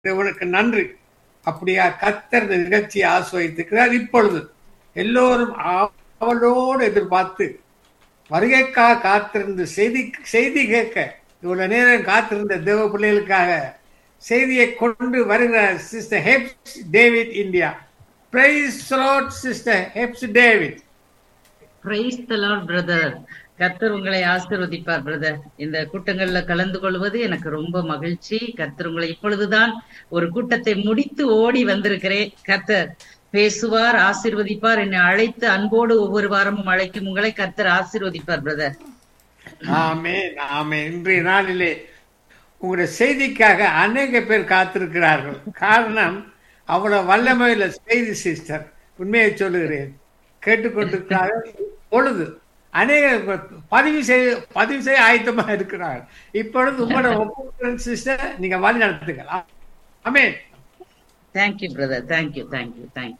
தேவனுக்கு நன்றி அப்படியா கத்தர் இந்த நிகழ்ச்சியை ஆஸ்வதித்திருக்கிறார் இப்பொழுது எல்லோரும் அவளோடு எதிர்பார்த்து வருகைக்காக காத்திருந்து செய்தி செய்தி கேட்க இவ்வளவு நேரம் காத்திருந்த தேவ பிள்ளைகளுக்காக செய்தியை கொண்டு வருகிறார் sister Hebs David India praise sister Hebs David praise the lord brother கர்த்தர் உங்களை ஆசீர்வதிப்பார் பிரதர் இந்த கூட்டங்கள்ல கலந்து கொள்வது எனக்கு ரொம்ப மகிழ்ச்சி கர்த்தர் உங்களை இப்பொழுதுதான் ஒரு கூட்டத்தை முடித்து ஓடி வந்திருக்கிறேன் கர்த்தர் பேசுவார் ஆசீர்வதிப்பார் என்னை அழைத்து அன்போடு ஒவ்வொரு வாரமும் அழைக்கும் உங்களை கர்த்தர் ஆசீர்வதிப்பார் பிரதர் ஆமே ஆமே இன்றைய நாளிலே உங்களுடைய செய்திக்காக அநேக பேர் காத்திருக்கிறார்கள் காரணம் அவ்வளவு வல்லமையில செய்தி சிஸ்டர் உண்மையை சொல்லுகிறேன் கேட்டுக்கொண்டிருக்கிறார்கள் பொழுது அநேக பதிவு செய்ய பதிவு செய்ய ஆயத்தமா இருக்கிறார்கள் இப்பொழுது உங்களோட ஒப்புதல் சிஸ்டர் நீங்க வழி நடத்துங்கள் ஆமே thank you brother thank you thank you thank you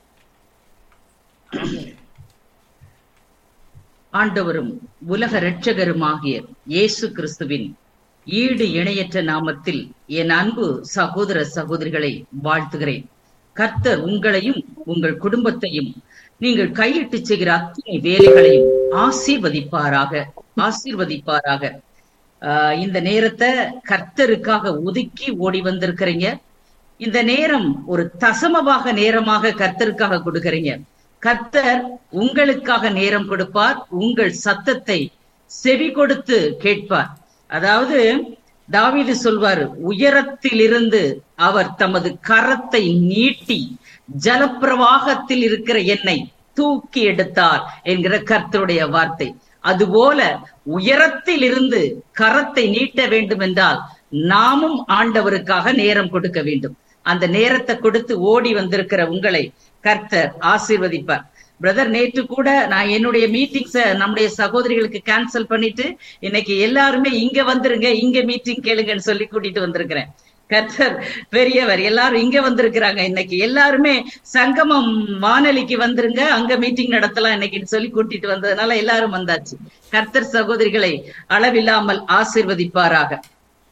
ஆண்டவரும் உலக இரட்சகருமாகிய இயேசு கிறிஸ்துவின் ஈடு இணையற்ற நாமத்தில் என் அன்பு சகோதர சகோதரிகளை வாழ்த்துகிறேன் கர்த்தர் உங்களையும் உங்கள் குடும்பத்தையும் நீங்கள் கையிட்டு செய்கிற அத்தனை வேலைகளையும் ஆசீர்வதிப்பாராக ஆசீர்வதிப்பாராக ஆஹ் இந்த நேரத்தை கர்த்தருக்காக ஒதுக்கி ஓடி வந்திருக்கிறீங்க இந்த நேரம் ஒரு தசமபாக நேரமாக கர்த்தருக்காக கொடுக்கறீங்க கர்த்தர் உங்களுக்காக நேரம் கொடுப்பார் உங்கள் சத்தத்தை செவி கொடுத்து கேட்பார் அதாவது தாவீது சொல்வார் உயரத்திலிருந்து அவர் தமது கரத்தை நீட்டி ஜலப்பிரவாகத்தில் இருக்கிற என்னை தூக்கி எடுத்தார் என்கிற கர்த்தருடைய வார்த்தை அதுபோல உயரத்தில் இருந்து கரத்தை நீட்ட வேண்டும் என்றால் நாமும் ஆண்டவருக்காக நேரம் கொடுக்க வேண்டும் அந்த நேரத்தை கொடுத்து ஓடி வந்திருக்கிற உங்களை கர்த்தர் ஆசீர்வதிப்பார் பிரதர் நேற்று கூட நான் என்னுடைய மீட்டிங்ஸ நம்முடைய சகோதரிகளுக்கு கேன்சல் பண்ணிட்டு இன்னைக்கு எல்லாருமே இங்க வந்துருங்க இங்க மீட்டிங் கேளுங்கன்னு சொல்லி கூட்டிட்டு வந்திருக்கிறேன் கர்த்தர் பெரியவர் எல்லாரும் இங்க வந்திருக்கிறாங்க இன்னைக்கு எல்லாருமே சங்கமம் வானொலிக்கு வந்துருங்க அங்க மீட்டிங் நடத்தலாம் இன்னைக்கு சொல்லி கூட்டிட்டு வந்ததுனால எல்லாரும் வந்தாச்சு கர்த்தர் சகோதரிகளை அளவில்லாமல் ஆசிர்வதிப்பாராக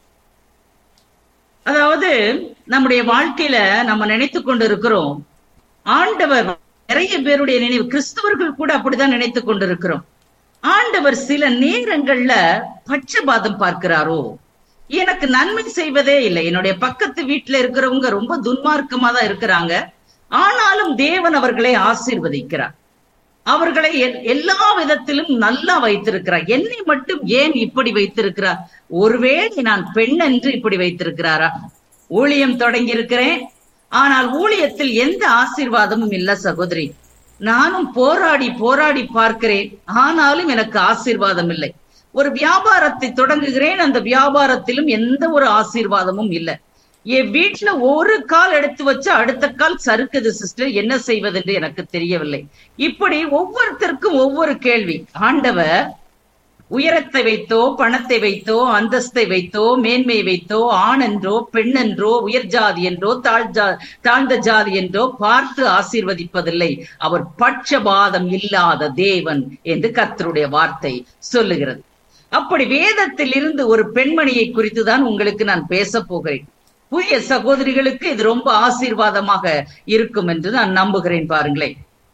அதாவது நம்முடைய வாழ்க்கையில நம்ம நினைத்து கொண்டு இருக்கிறோம் ஆண்டவர் நிறைய பேருடைய நினைவு கிறிஸ்தவர்கள் கூட அப்படிதான் நினைத்து கொண்டிருக்கிறோம் ஆண்டவர் சில நேரங்கள்ல பட்சபாதம் பார்க்கிறாரோ எனக்கு நன்மை செய்வதே இல்லை என்னுடைய பக்கத்து வீட்டுல இருக்கிறவங்க ரொம்ப துன்மார்க்கமா தான் இருக்கிறாங்க ஆனாலும் தேவன் அவர்களை ஆசீர்வதிக்கிறார் அவர்களை எல்லா விதத்திலும் நல்லா வைத்திருக்கிறார் என்னை மட்டும் ஏன் இப்படி வைத்திருக்கிறார் ஒருவேளை நான் பெண் என்று இப்படி வைத்திருக்கிறாரா ஊழியம் தொடங்கி இருக்கிறேன் ஆனால் ஊழியத்தில் எந்த ஆசீர்வாதமும் இல்ல சகோதரி நானும் போராடி போராடி பார்க்கிறேன் ஆனாலும் எனக்கு ஆசீர்வாதம் இல்லை ஒரு வியாபாரத்தை தொடங்குகிறேன் அந்த வியாபாரத்திலும் எந்த ஒரு ஆசீர்வாதமும் இல்லை என் வீட்டுல ஒரு கால் எடுத்து வச்சு அடுத்த கால் சறுக்குது சிஸ்டர் என்ன செய்வது என்று எனக்கு தெரியவில்லை இப்படி ஒவ்வொருத்தருக்கும் ஒவ்வொரு கேள்வி ஆண்டவர் உயரத்தை வைத்தோ பணத்தை வைத்தோ அந்தஸ்தை வைத்தோ மேன்மை வைத்தோ ஆண் என்றோ பெண் என்றோ உயர் ஜாதி என்றோ தாழ் ஜா தாழ்ந்த ஜாதி என்றோ பார்த்து ஆசீர்வதிப்பதில்லை அவர் பட்சபாதம் இல்லாத தேவன் என்று கர்த்தருடைய வார்த்தை சொல்லுகிறது அப்படி வேதத்தில் இருந்து ஒரு பெண்மணியை குறித்து தான் உங்களுக்கு நான் பேச போகிறேன் புதிய சகோதரிகளுக்கு இது ரொம்ப ஆசீர்வாதமாக இருக்கும் என்று நான் நம்புகிறேன் பாருங்களேன்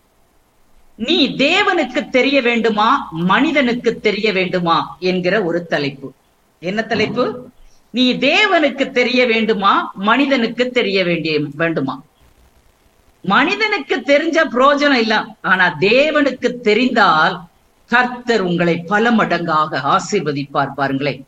நீ தேவனுக்கு தெரிய வேண்டுமா மனிதனுக்கு தெரிய வேண்டுமா என்கிற ஒரு தலைப்பு என்ன தலைப்பு நீ தேவனுக்கு தெரிய வேண்டுமா மனிதனுக்கு தெரிய வேண்டிய வேண்டுமா மனிதனுக்கு தெரிஞ்ச புரோஜனம் இல்ல ஆனா தேவனுக்கு தெரிந்தால் கர்த்தர் உங்களை பல மடங்காக ஆசீர்வதிப்பார் பாருங்களேன்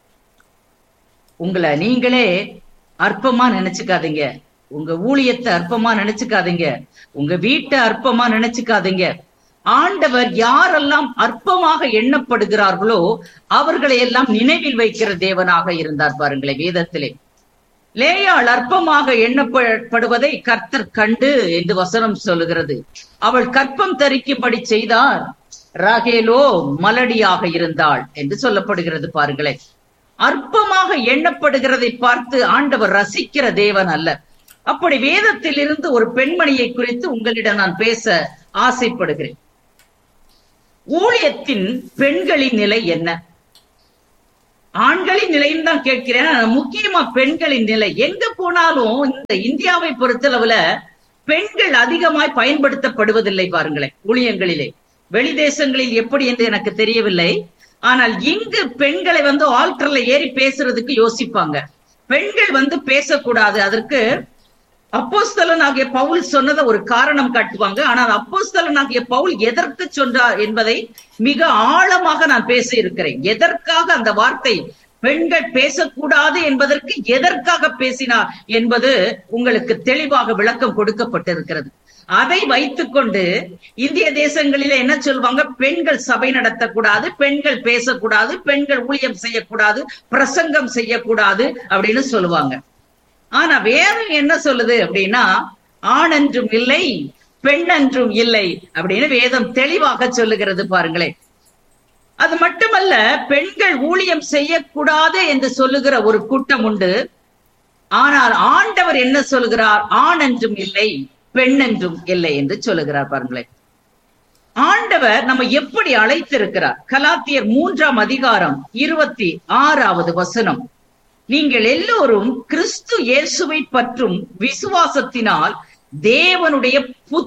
உங்களை நீங்களே அற்பமா நினைச்சுக்காதீங்க உங்க ஊழியத்தை அற்பமா நினைச்சுக்காதீங்க உங்க வீட்டை அற்பமா நினைச்சுக்காதீங்க ஆண்டவர் யாரெல்லாம் அற்பமாக எண்ணப்படுகிறார்களோ அவர்களை எல்லாம் நினைவில் வைக்கிற தேவனாக இருந்தார் பாருங்களேன் வேதத்திலே லேயாள் அற்பமாக எண்ணப்படுவதை கர்த்தர் கண்டு என்று வசனம் சொல்லுகிறது அவள் கற்பம் தரிக்கும்படி செய்தார் ராகேலோ மலடியாக இருந்தாள் என்று சொல்லப்படுகிறது பாருங்களேன் அற்பமாக எண்ணப்படுகிறதை பார்த்து ஆண்டவர் ரசிக்கிற தேவன் அல்ல அப்படி வேதத்தில் இருந்து ஒரு பெண்மணியை குறித்து உங்களிடம் நான் பேச ஆசைப்படுகிறேன் ஊழியத்தின் பெண்களின் நிலை என்ன ஆண்களின் நிலையும் தான் கேட்கிறேன் ஆனா முக்கியமா பெண்களின் நிலை எங்க போனாலும் இந்த இந்தியாவை பொறுத்தளவுல பெண்கள் அதிகமாய் பயன்படுத்தப்படுவதில்லை பாருங்களேன் ஊழியங்களிலே வெளி தேசங்களில் எப்படி என்று எனக்கு தெரியவில்லை ஆனால் இங்கு பெண்களை வந்து ஆல்டர்ல ஏறி பேசுறதுக்கு யோசிப்பாங்க பெண்கள் வந்து பேசக்கூடாது அதற்கு அப்போஸ்தலன் ஆகிய பவுல் சொன்னதை ஒரு காரணம் காட்டுவாங்க ஆனால் அப்போஸ்தலன் ஆகிய பவுல் எதற்கு சொன்னார் என்பதை மிக ஆழமாக நான் பேச இருக்கிறேன் எதற்காக அந்த வார்த்தை பெண்கள் பேசக்கூடாது என்பதற்கு எதற்காக பேசினார் என்பது உங்களுக்கு தெளிவாக விளக்கம் கொடுக்கப்பட்டிருக்கிறது அதை வைத்துக்கொண்டு இந்திய தேசங்களில என்ன சொல்லுவாங்க பெண்கள் சபை நடத்தக்கூடாது பெண்கள் பேசக்கூடாது பெண்கள் ஊழியம் செய்யக்கூடாது பிரசங்கம் செய்யக்கூடாது அப்படின்னு சொல்லுவாங்க ஆனா வேதம் என்ன சொல்லுது அப்படின்னா ஆண் என்றும் இல்லை பெண் என்றும் இல்லை அப்படின்னு வேதம் தெளிவாக சொல்லுகிறது பாருங்களேன் அது மட்டுமல்ல பெண்கள் ஊழியம் செய்யக்கூடாது என்று சொல்லுகிற ஒரு கூட்டம் உண்டு ஆனால் ஆண்டவர் என்ன சொல்லுகிறார் ஆண் என்றும் இல்லை பெண் என்றும் இல்லை என்று சொல்லுகிறார் பாருங்களேன் ஆண்டவர் நம்ம எப்படி அழைத்திருக்கிறார் கலாத்தியர் மூன்றாம் அதிகாரம் இருபத்தி ஆறாவது வசனம் நீங்கள் எல்லோரும் கிறிஸ்து இயேசுவை பற்றும் விசுவாசத்தினால் தேவனுடைய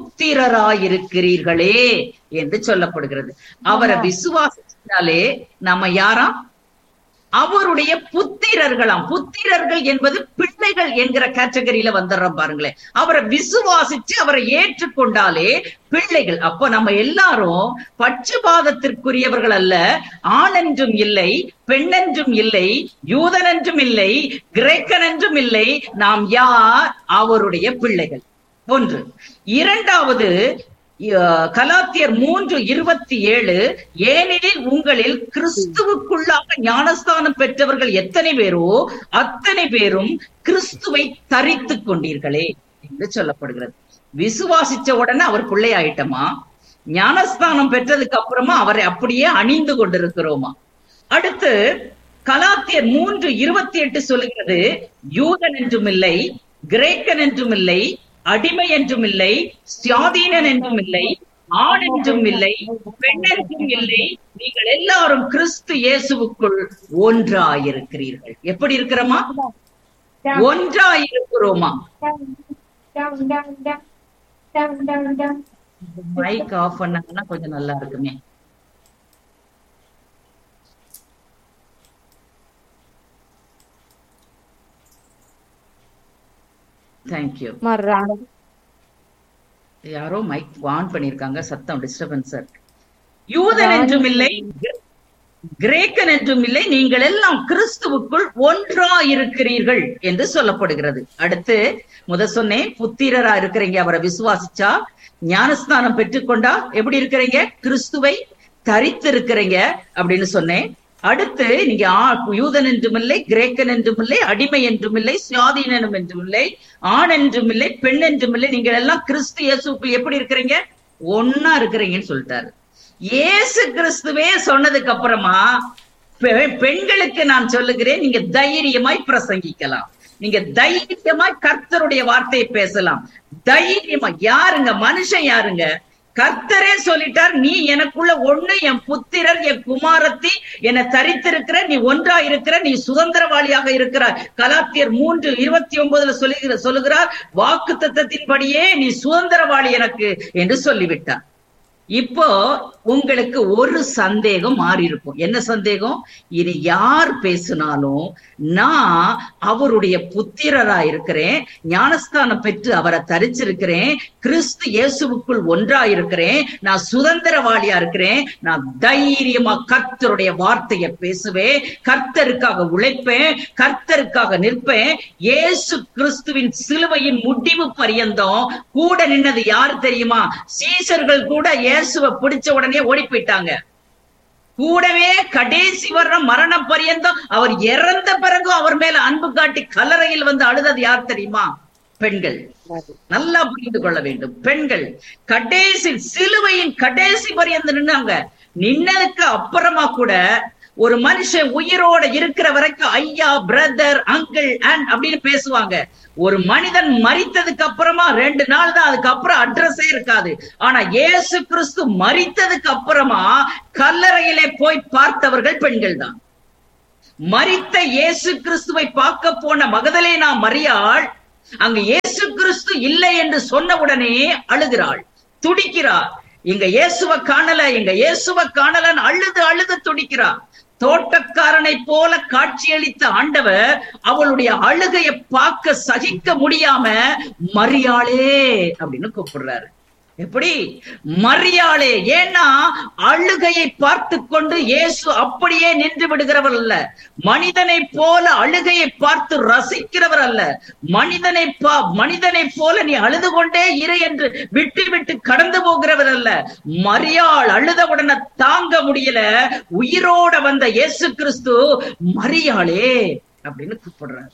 புத்திரராயிருக்கிறீர்களே என்று சொல்லப்படுகிறது அவரை விசுவாசத்தினாலே நம்ம யாராம் அவருடைய புத்திரர்களாம் புத்திரர்கள் என்பது பிள்ளைகள் என்கிற கேட்டகரியில வந்துடுறோம் பாருங்களேன் அவரை விசுவாசிச்சு அவரை ஏற்றுக்கொண்டாலே பிள்ளைகள் அப்ப நம்ம எல்லாரும் பட்சுபாதத்திற்குரியவர்கள் அல்ல ஆணென்றும் இல்லை பெண்ணென்றும் இல்லை யூதனென்றும் இல்லை கிரேக்கனென்றும் இல்லை நாம் யார் அவருடைய பிள்ளைகள் ஒன்று இரண்டாவது கலாத்தியர் மூன்று இருபத்தி ஏழு ஏனெனில் உங்களில் கிறிஸ்துவுக்குள்ளாக ஞானஸ்தானம் பெற்றவர்கள் எத்தனை பேரோ அத்தனை பேரும் கிறிஸ்துவை தரித்து கொண்டீர்களே என்று சொல்லப்படுகிறது விசுவாசிச்ச உடனே அவர் பிள்ளை ஆயிட்டமா ஞானஸ்தானம் பெற்றதுக்கு அப்புறமா அவரை அப்படியே அணிந்து கொண்டிருக்கிறோமா அடுத்து கலாத்தியர் மூன்று இருபத்தி எட்டு சொல்லுகிறது யூதன் என்றும் இல்லை கிரேக்கன் என்றும் இல்லை அடிமை என்றும் இல்லை சுயாதீனன் என்றும் இல்லை ஆண் என்றும் இல்லை பெண் என்றும் இல்லை நீங்கள் எல்லாரும் கிறிஸ்து இயேசுவுக்குள் ஒன்றாயிருக்கிறீர்கள் எப்படி இருக்கிறோமா ஒன்றாயிருக்கிறோமா மைக் ஆஃப் பண்ணாங்கன்னா கொஞ்சம் நல்லா இருக்குமே தேங்க்யூ யாரோ மைக் ஆன் பண்ணிருக்காங்க சத்தம் டிஸ்டர்பன்ஸ் யூதன் என்றும் இல்லை கிரேக்கன் என்றும் இல்லை நீங்கள் எல்லாம் கிறிஸ்துவுக்குள் ஒன்றா இருக்கிறீர்கள் என்று சொல்லப்படுகிறது அடுத்து முத சொன்னேன் புத்திரரா இருக்கிறீங்க அவரை விசுவாசிச்சா ஞானஸ்தானம் பெற்றுக்கொண்டா எப்படி இருக்கிறீங்க கிறிஸ்துவை தரித்து இருக்கிறீங்க அப்படின்னு சொன்னேன் அடுத்து நீங்க யூதன் என்றும் இல்லை கிரேக்கன் என்றும் இல்லை அடிமை என்றும் இல்லை சுவாதீனம் என்றும் இல்லை ஆண் என்றும் இல்லை பெண் என்றும் இல்லை நீங்க எல்லாம் கிறிஸ்து இயேசுக்கு எப்படி இருக்கிறீங்க ஒன்னா இருக்கிறீங்கன்னு சொல்லிட்டாரு இயேசு கிறிஸ்துவே சொன்னதுக்கு அப்புறமா பெண்களுக்கு நான் சொல்லுகிறேன் நீங்க தைரியமாய் பிரசங்கிக்கலாம் நீங்க தைரியமாய் கர்த்தருடைய வார்த்தையை பேசலாம் தைரியமா யாருங்க மனுஷன் யாருங்க கர்த்தரே சொல்லிட்டார் நீ எனக்குள்ள ஒண்ணு என் புத்திரர் என் குமாரத்தி என்னை தரித்திருக்கிற நீ ஒன்றா இருக்கிற நீ சுதந்திரவாளியாக இருக்கிறார் கலாத்தியர் மூன்று இருபத்தி ஒன்பதுல சொல்லுகிற சொல்லுகிறார் வாக்கு தத்தத்தின்படியே நீ சுதந்திரவாளி எனக்கு என்று சொல்லிவிட்டார் இப்போ உங்களுக்கு ஒரு சந்தேகம் மாறி இருக்கும் என்ன சந்தேகம் இது யார் பேசினாலும் நான் அவருடைய புத்திரரா இருக்கிறேன் ஞானஸ்தானம் பெற்று அவரை தரிச்சிருக்கிறேன் கிறிஸ்து இயேசுவுக்குள் ஒன்றா இருக்கிறேன் நான் சுதந்திரவாளியா இருக்கிறேன் நான் தைரியமா கர்த்தருடைய வார்த்தையை பேசுவேன் கர்த்தருக்காக உழைப்பேன் கர்த்தருக்காக நிற்பேன் இயேசு கிறிஸ்துவின் சிலுவையின் முடிவு பரியந்தம் கூட நின்னது யார் தெரியுமா சீசர்கள் கூட இயேசுவை பிடிச்ச உடனே ஓடி போயிட்டாங்க கூடவே கடைசி வர்ற மரண பரியந்தம் அவர் இறந்த பிறகு அவர் மேல அன்பு காட்டி கல்லறையில் வந்து அழுதது யார் தெரியுமா பெண்கள் நல்லா புரிந்து கொள்ள வேண்டும் பெண்கள் கடைசி சிலுவையின் கடைசி பரியந்த நின்னாங்க நின்னதுக்கு அப்புறமா கூட ஒரு மனுஷன் உயிரோட இருக்கிற வரைக்கும் ஐயா பிரதர் அங்கிள் அண்ட் அப்படின்னு பேசுவாங்க ஒரு மனிதன் மறித்ததுக்கு அப்புறமா ரெண்டு நாள் தான் அதுக்கப்புறம் அட்ரஸே இருக்காது ஆனா இயேசு கிறிஸ்து மறித்ததுக்கு அப்புறமா கல்லறையிலே போய் பார்த்தவர்கள் பெண்கள் தான் மரித்த இயேசு கிறிஸ்துவை பார்க்க போன மகதலேனா மரியாள் அங்கு இயேசு கிறிஸ்து இல்லை என்று சொன்ன உடனே அழுகிறாள் துடிக்கிறார் இங்க இயேசுவ காணல இங்க இயேசுவ காணலன்னு அழுது அழுது துடிக்கிறார் தோட்டக்காரனை போல காட்சியளித்த ஆண்டவர் அவளுடைய அழுகையை பார்க்க சகிக்க முடியாம மரியாளே அப்படின்னு கூப்பிடுறாரு எப்படி மரியாளே ஏன்னா அழுகையை பார்த்து கொண்டு இயேசு அப்படியே நின்று விடுகிறவர் அல்ல மனிதனை போல அழுகையை பார்த்து ரசிக்கிறவர் அல்ல மனிதனை பா மனிதனை போல நீ அழுது கொண்டே இரு என்று விட்டு விட்டு கடந்து போகிறவர் அல்ல மரியாள் அழுதவுடனே தாங்க முடியல உயிரோட வந்த இயேசு கிறிஸ்து மரியாளே அப்படின்னு கூப்பிடுறாரு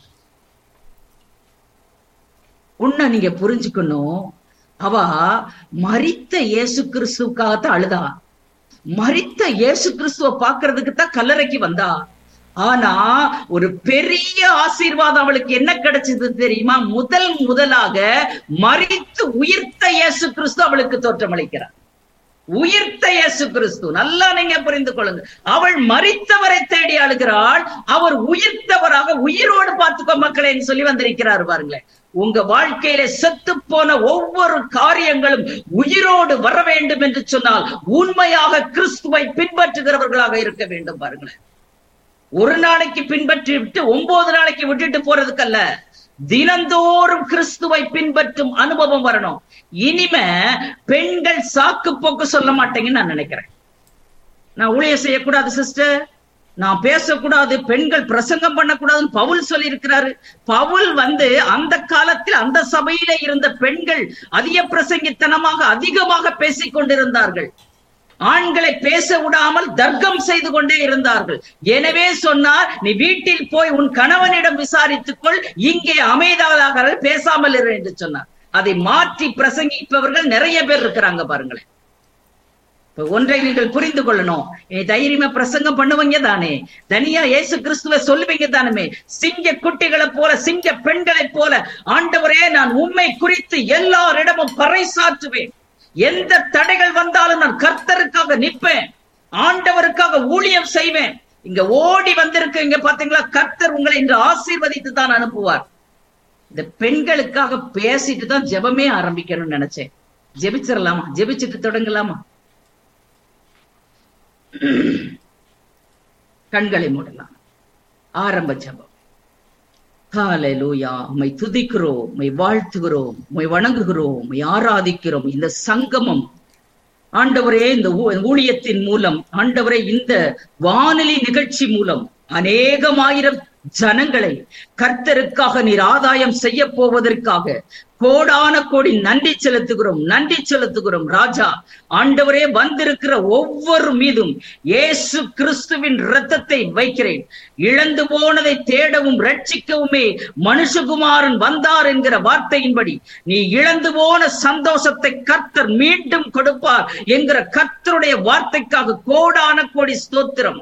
உன்னை நீங்க புரிஞ்சுக்கணும் அவ மரித்த இயேசு கிறிஸ்துவுக்காகத்தான் அழுதா மரித்த இயேசு கிறிஸ்துவ பாக்குறதுக்கு தான் கல்லறைக்கு வந்தா ஆனா ஒரு பெரிய ஆசீர்வாதம் அவளுக்கு என்ன கிடைச்சது தெரியுமா முதல் முதலாக மரித்து உயிர்த்த இயேசு கிறிஸ்து அவளுக்கு தோற்றமளிக்கிறார் உயிர்த்த இயேசு கிறிஸ்து நல்லா நீங்க புரிந்து கொள்ளுங்க அவள் மரித்தவரை தேடி அழுகிறாள் அவர் உயிர்த்தவராக உயிரோடு பார்த்துக்கோ மக்களேன்னு சொல்லி வந்திருக்கிறார் பாருங்களேன் உங்க வாழ்க்கையில செத்து போன ஒவ்வொரு காரியங்களும் உயிரோடு வர வேண்டும் என்று சொன்னால் உண்மையாக கிறிஸ்துவை பின்பற்றுகிறவர்களாக இருக்க வேண்டும் பாருங்களேன் ஒரு நாளைக்கு பின்பற்றி விட்டு ஒன்பது நாளைக்கு விட்டுட்டு போறதுக்கல்ல தினந்தோறும் கிறிஸ்துவை பின்பற்றும் அனுபவம் வரணும் இனிமே பெண்கள் சாக்கு போக்கு சொல்ல மாட்டேங்கன்னு நான் நினைக்கிறேன் நான் ஊழிய செய்யக்கூடாது சிஸ்டர் நான் பேசக்கூடாது பெண்கள் பிரசங்கம் பண்ணக்கூடாதுன்னு பவுல் சொல்லி இருக்கிறாரு பவுல் வந்து அந்த காலத்தில் அந்த சபையில இருந்த பெண்கள் அதிக பிரசங்கித்தனமாக அதிகமாக பேசிக் கொண்டிருந்தார்கள் ஆண்களை பேச விடாமல் தர்க்கம் செய்து கொண்டே இருந்தார்கள் எனவே சொன்னார் நீ வீட்டில் போய் உன் கணவனிடம் விசாரித்துக் கொள் இங்கே அமைதியாக பேசாமல் இரு என்று சொன்னார் அதை மாற்றி பிரசங்கிப்பவர்கள் நிறைய பேர் இருக்கிறாங்க பாருங்களேன் ஒன்றை நீங்கள் புரிந்து கொள்ளணும் தைரியமா பிரசங்கம் பண்ணுவீங்க தானே தனியா இயேசு கிறிஸ்துவ சொல்லுவீங்க தானே சிங்க குட்டிகளை போல சிங்க பெண்களை போல ஆண்டவரே நான் உண்மை குறித்து எல்லாரிடமும் பறைசாற்றுவேன் எந்த தடைகள் வந்தாலும் நான் கர்த்தருக்காக நிற்பேன் ஆண்டவருக்காக ஊழியம் செய்வேன் இங்க ஓடி வந்திருக்கு இங்க பாத்தீங்களா கர்த்தர் உங்களை இன்று ஆசீர்வதித்து தான் அனுப்புவார் இந்த பெண்களுக்காக பேசிட்டு தான் ஜெபமே ஆரம்பிக்கணும்னு நினைச்சேன் ஜெபிச்சிடலாமா ஜெபிச்சுட்டு தொடங்கலாமா கண்களை மூடலாம் ஆரம்ப ஜபம் ஹalleluya உம்மை துதிக்கிறோம் உம்மை வாழ்த்துகிறோம் உம்மை வணங்குகிறோம் உம்மை ஆராதிக்கிறோம் இந்த சங்கமம் ஆண்டவரே இந்த ஊழியத்தின் மூலம் ஆண்டவரே இந்த வானொலி நிகழ்ச்சி மூலம் அநேகமாயிரம் ஜனங்களை கர்த்தருக்காக நீர் ஆதாயம் செய்ய போவதற்காக கோடான கோடி நன்றி செலுத்துகிறோம் நன்றி செலுத்துகிறோம் ராஜா ஆண்டவரே வந்திருக்கிற ஒவ்வொரு மீதும் இயேசு கிறிஸ்துவின் இரத்தத்தை வைக்கிறேன் இழந்து போனதை தேடவும் ரட்சிக்கவுமே மனுஷகுமாரன் வந்தார் என்கிற வார்த்தையின்படி நீ இழந்து போன சந்தோஷத்தை கர்த்தர் மீண்டும் கொடுப்பார் என்கிற கர்த்தருடைய வார்த்தைக்காக கோடான கோடி ஸ்தோத்திரம்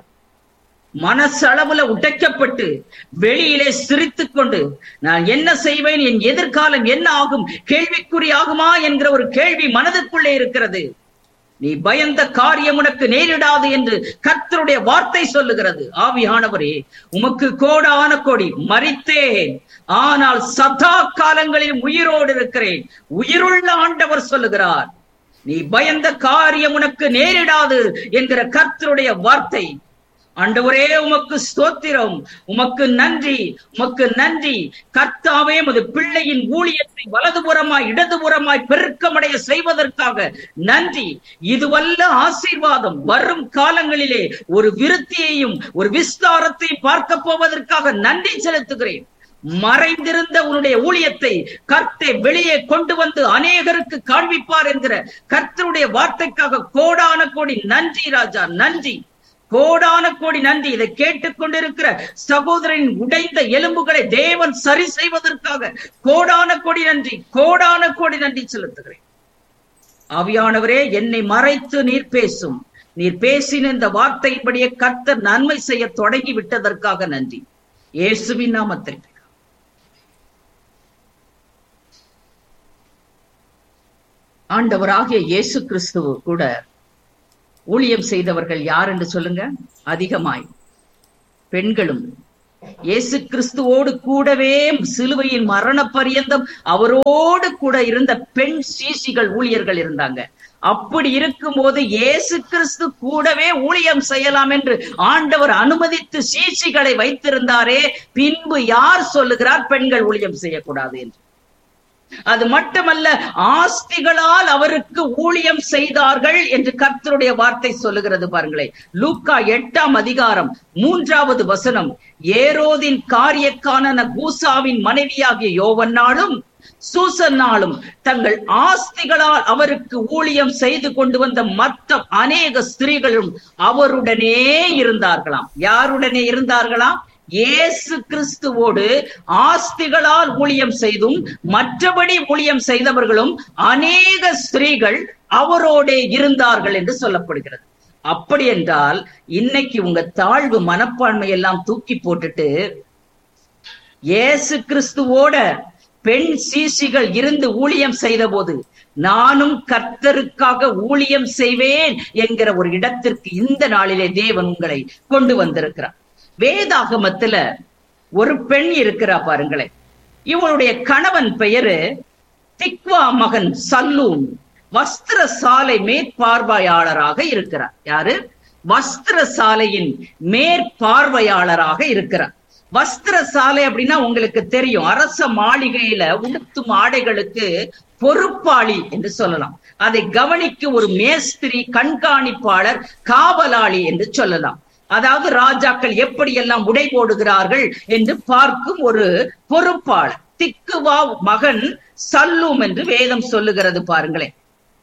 மனசளவுல உடைக்கப்பட்டு வெளியிலே சிரித்துக் கொண்டு நான் என்ன செய்வேன் என் எதிர்காலம் என்ன ஆகும் கேள்விக்குறி ஆகுமா என்கிற ஒரு கேள்வி மனதுக்குள்ளே இருக்கிறது நீ பயந்த காரியம் உனக்கு நேரிடாது என்று கர்த்தருடைய வார்த்தை சொல்லுகிறது ஆவியானவரே உமக்கு கோடான கோடி மறித்தேன் ஆனால் சதா காலங்களில் உயிரோடு இருக்கிறேன் உயிருள்ள ஆண்டவர் சொல்லுகிறார் நீ பயந்த காரியம் உனக்கு நேரிடாது என்கிற கர்த்தருடைய வார்த்தை ஆண்டவரே உமக்கு ஸ்தோத்திரம் உமக்கு நன்றி உமக்கு நன்றி கர்த்தாவே உமது பிள்ளையின் ஊழியத்தை வலதுபுறமாய் இடதுபுறமாய் பெருக்கமடைய செய்வதற்காக நன்றி இதுவல்ல ஆசீர்வாதம் வரும் காலங்களிலே ஒரு விருத்தியையும் ஒரு விஸ்தாரத்தையும் பார்க்க போவதற்காக நன்றி செலுத்துகிறேன் மறைந்திருந்த உன்னுடைய ஊழியத்தை கர்த்தை வெளியே கொண்டு வந்து அநேகருக்கு காண்பிப்பார் என்கிற கர்த்தருடைய வார்த்தைக்காக கோடான கோடி நன்றி ராஜா நன்றி கோடான கோடி நன்றி இதை கேட்டுக்கொண்டிருக்கிற சகோதரன் உடைந்த எலும்புகளை தேவன் சரி செய்வதற்காக கோடான கோடி நன்றி கோடான கோடி நன்றி செலுத்துகிறேன் ஆவியானவரே என்னை மறைத்து நீர் பேசும் நீர் பேசின இந்த வார்த்தையின்படியே கர்த்தர் நன்மை செய்ய தொடங்கி விட்டதற்காக நன்றி இயேசுவின் நாமத்தில் ஆண்டவராகிய இயேசு கிறிஸ்துவ கூட ஊழியம் செய்தவர்கள் யார் என்று சொல்லுங்க அதிகமாய் பெண்களும் இயேசு கிறிஸ்துவோடு கூடவே சிலுவையின் மரண பரியந்தம் அவரோடு கூட இருந்த பெண் சீசிகள் ஊழியர்கள் இருந்தாங்க அப்படி இருக்கும்போது இயேசு கிறிஸ்து கூடவே ஊழியம் செய்யலாம் என்று ஆண்டவர் அனுமதித்து சீசிகளை வைத்திருந்தாரே பின்பு யார் சொல்லுகிறார் பெண்கள் ஊழியம் செய்யக்கூடாது என்று அது மட்டுமல்ல ஆஸ்திகளால் அவருக்கு ஊழியம் செய்தார்கள் என்று கர்த்தருடைய வார்த்தை சொல்லுகிறது பாருங்களேன் லூக்கா எட்டாம் அதிகாரம் மூன்றாவது வசனம் ஏரோதின் காரியக்கான கூசாவின் மனைவியாகிய யோவன்னாலும் சூசன்னாலும் தங்கள் ஆஸ்திகளால் அவருக்கு ஊழியம் செய்து கொண்டு வந்த மற்ற அநேக ஸ்திரீகளும் அவருடனே இருந்தார்களாம் யாருடனே இருந்தார்களாம் இயேசு கிறிஸ்துவோடு ஆஸ்திகளால் ஊழியம் செய்தும் மற்றபடி ஊழியம் செய்தவர்களும் அநேக ஸ்திரீகள் அவரோடே இருந்தார்கள் என்று சொல்லப்படுகிறது அப்படி என்றால் இன்னைக்கு உங்க தாழ்வு மனப்பான்மை எல்லாம் தூக்கி போட்டுட்டு இயேசு கிறிஸ்துவோட பெண் சீசிகள் இருந்து ஊழியம் செய்த போது நானும் கர்த்தருக்காக ஊழியம் செய்வேன் என்கிற ஒரு இடத்திற்கு இந்த நாளிலே தேவன் உங்களை கொண்டு வந்திருக்கிறார் வேதாகமத்துல ஒரு பெண் இருக்கிறா பாருங்களேன் இவளுடைய கணவன் பெயரு திக்வா மகன் சல்லூன் வஸ்திர சாலை மேற்பார்வையாளராக இருக்கிறார் யாரு வஸ்திர சாலையின் மேற்பார்வையாளராக இருக்கிறார் வஸ்திர சாலை அப்படின்னா உங்களுக்கு தெரியும் அரச மாளிகையில உடுத்தும் ஆடைகளுக்கு பொறுப்பாளி என்று சொல்லலாம் அதை கவனிக்க ஒரு மேஸ்திரி கண்காணிப்பாளர் காவலாளி என்று சொல்லலாம் அதாவது ராஜாக்கள் எப்படியெல்லாம் உடை போடுகிறார்கள் என்று பார்க்கும் ஒரு பொறுப்பாளர் திக்குவா மகன் சல்லும் என்று வேதம் சொல்லுகிறது பாருங்களேன்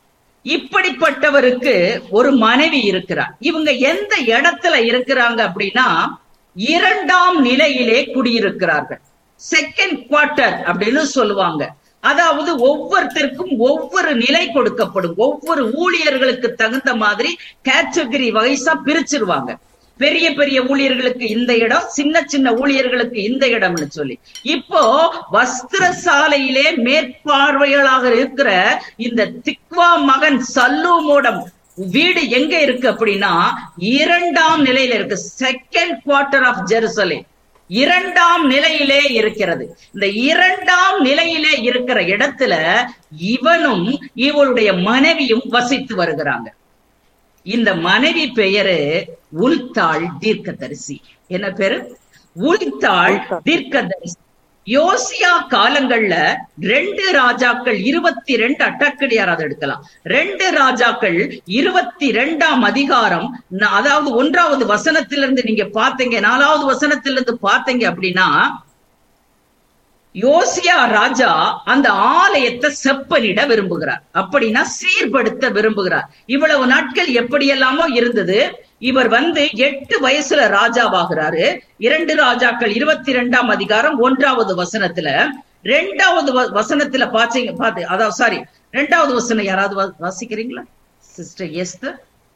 இப்படிப்பட்டவருக்கு ஒரு மனைவி இருக்கிறார் இவங்க எந்த இடத்துல இருக்கிறாங்க அப்படின்னா இரண்டாம் நிலையிலே குடியிருக்கிறார்கள் செகண்ட் குவார்டர் அப்படின்னு சொல்லுவாங்க அதாவது ஒவ்வொருத்தருக்கும் ஒவ்வொரு நிலை கொடுக்கப்படும் ஒவ்வொரு ஊழியர்களுக்கு தகுந்த மாதிரி கேட்டகரி வைஸா பிரிச்சிருவாங்க பெரிய பெரிய ஊழியர்களுக்கு இந்த இடம் சின்ன சின்ன ஊழியர்களுக்கு இந்த இடம்னு சொல்லி இப்போ வஸ்திர சாலையிலே மேற்பார்வையாளராக இருக்கிற இந்த திக்வா மகன் சல்லூமோட வீடு எங்க இருக்கு அப்படின்னா இரண்டாம் நிலையில இருக்கு செகண்ட் குவார்டர் ஆஃப் ஜெருசலேம் இரண்டாம் நிலையிலே இருக்கிறது இந்த இரண்டாம் நிலையிலே இருக்கிற இடத்துல இவனும் இவளுடைய மனைவியும் வசித்து வருகிறாங்க இந்த மனைவி பெயரு உல்தாள் தீர்க்கதரிசி என்ன பேரு உல்தாள் தீர்க்கதரிசி யோசியா காலங்கள்ல ரெண்டு ராஜாக்கள் இருபத்தி ரெண்டு அட்டக்கடி யாராவது எடுக்கலாம் ரெண்டு ராஜாக்கள் இருபத்தி ரெண்டாம் அதிகாரம் அதாவது ஒன்றாவது வசனத்திலிருந்து நீங்க பாத்தீங்க நாலாவது வசனத்திலிருந்து பாத்தீங்க அப்படின்னா யோசியா ராஜா அந்த ஆலயத்தை செப்பனிட விரும்புகிறார் அப்படின்னா சீர்படுத்த விரும்புகிறார் இவ்வளவு நாட்கள் எப்படியெல்லாமோ இருந்தது இவர் வந்து எட்டு வயசுல ராஜாவாகிறாரு இரண்டு ராஜாக்கள் இருபத்தி ரெண்டாம் அதிகாரம் ஒன்றாவது வசனத்துல ரெண்டாவது வசனத்துல பாத்தீங்க பாத்து அதாவது சாரி ரெண்டாவது வசனம் யாராவது வாசிக்கிறீங்களா சிஸ்டர் எஸ்தர்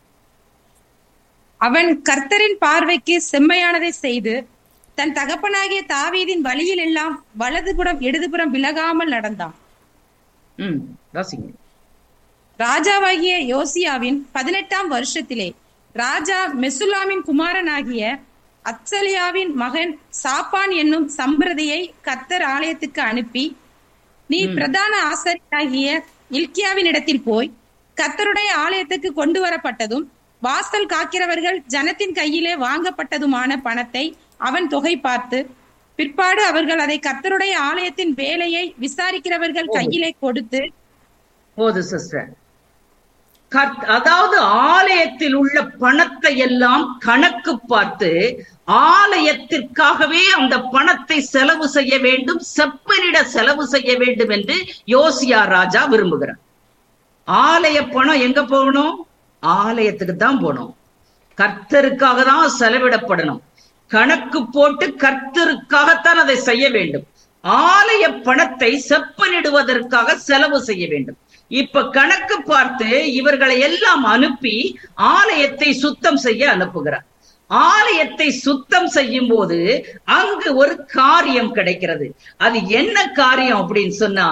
அவன் கர்த்தரின் பார்வைக்கு செம்மையானதை செய்து தன் தகப்பனாகிய தாவீதின் வழியில் எல்லாம் வலதுபுறம் இடதுபுறம் விலகாமல் நடந்தான் ம் வாசிங்க ராஜாவாகிய யோசியாவின் பதினெட்டாம் வருஷத்திலே ராஜா மெசுலாமின் குமாரனாகிய அத்சலியாவின் மகன் சாப்பான் என்னும் சம்பிரதியை கர்த்தர் ஆலயத்துக்கு அனுப்பி நீ பிரதான ஆசிரியராகிய இல்கியாவின் இடத்தில் போய் கர்த்தருடைய ஆலயத்துக்கு கொண்டு வரப்பட்டதும் வாசல் காக்கிறவர்கள் ஜனத்தின் கையிலே வாங்கப்பட்டதுமான பணத்தை அவன் தொகை பார்த்து பிற்பாடு அவர்கள் அதை கர்த்தருடைய ஆலயத்தின் வேலையை விசாரிக்கிறவர்கள் கையிலே கொடுத்து போது சிஸ்டர் அதாவது ஆலயத்தில் உள்ள பணத்தை எல்லாம் கணக்கு பார்த்து ஆலயத்திற்காகவே அந்த பணத்தை செலவு செய்ய வேண்டும் செப்பனிட செலவு செய்ய வேண்டும் என்று யோசியா ராஜா விரும்புகிறார் ஆலய பணம் எங்க போகணும் ஆலயத்துக்கு தான் போகணும் கர்த்தருக்காக தான் செலவிடப்படணும் கணக்கு போட்டு கர்த்தருக்காகத்தான் அதை செய்ய வேண்டும் ஆலய பணத்தை செப்பனிடுவதற்காக செலவு செய்ய வேண்டும் இப்ப கணக்கு பார்த்து இவர்களை எல்லாம் அனுப்பி ஆலயத்தை சுத்தம் செய்ய அனுப்புகிறார் ஆலயத்தை சுத்தம் செய்யும் போது அங்கு ஒரு காரியம் கிடைக்கிறது அது என்ன காரியம் அப்படின்னு சொன்னா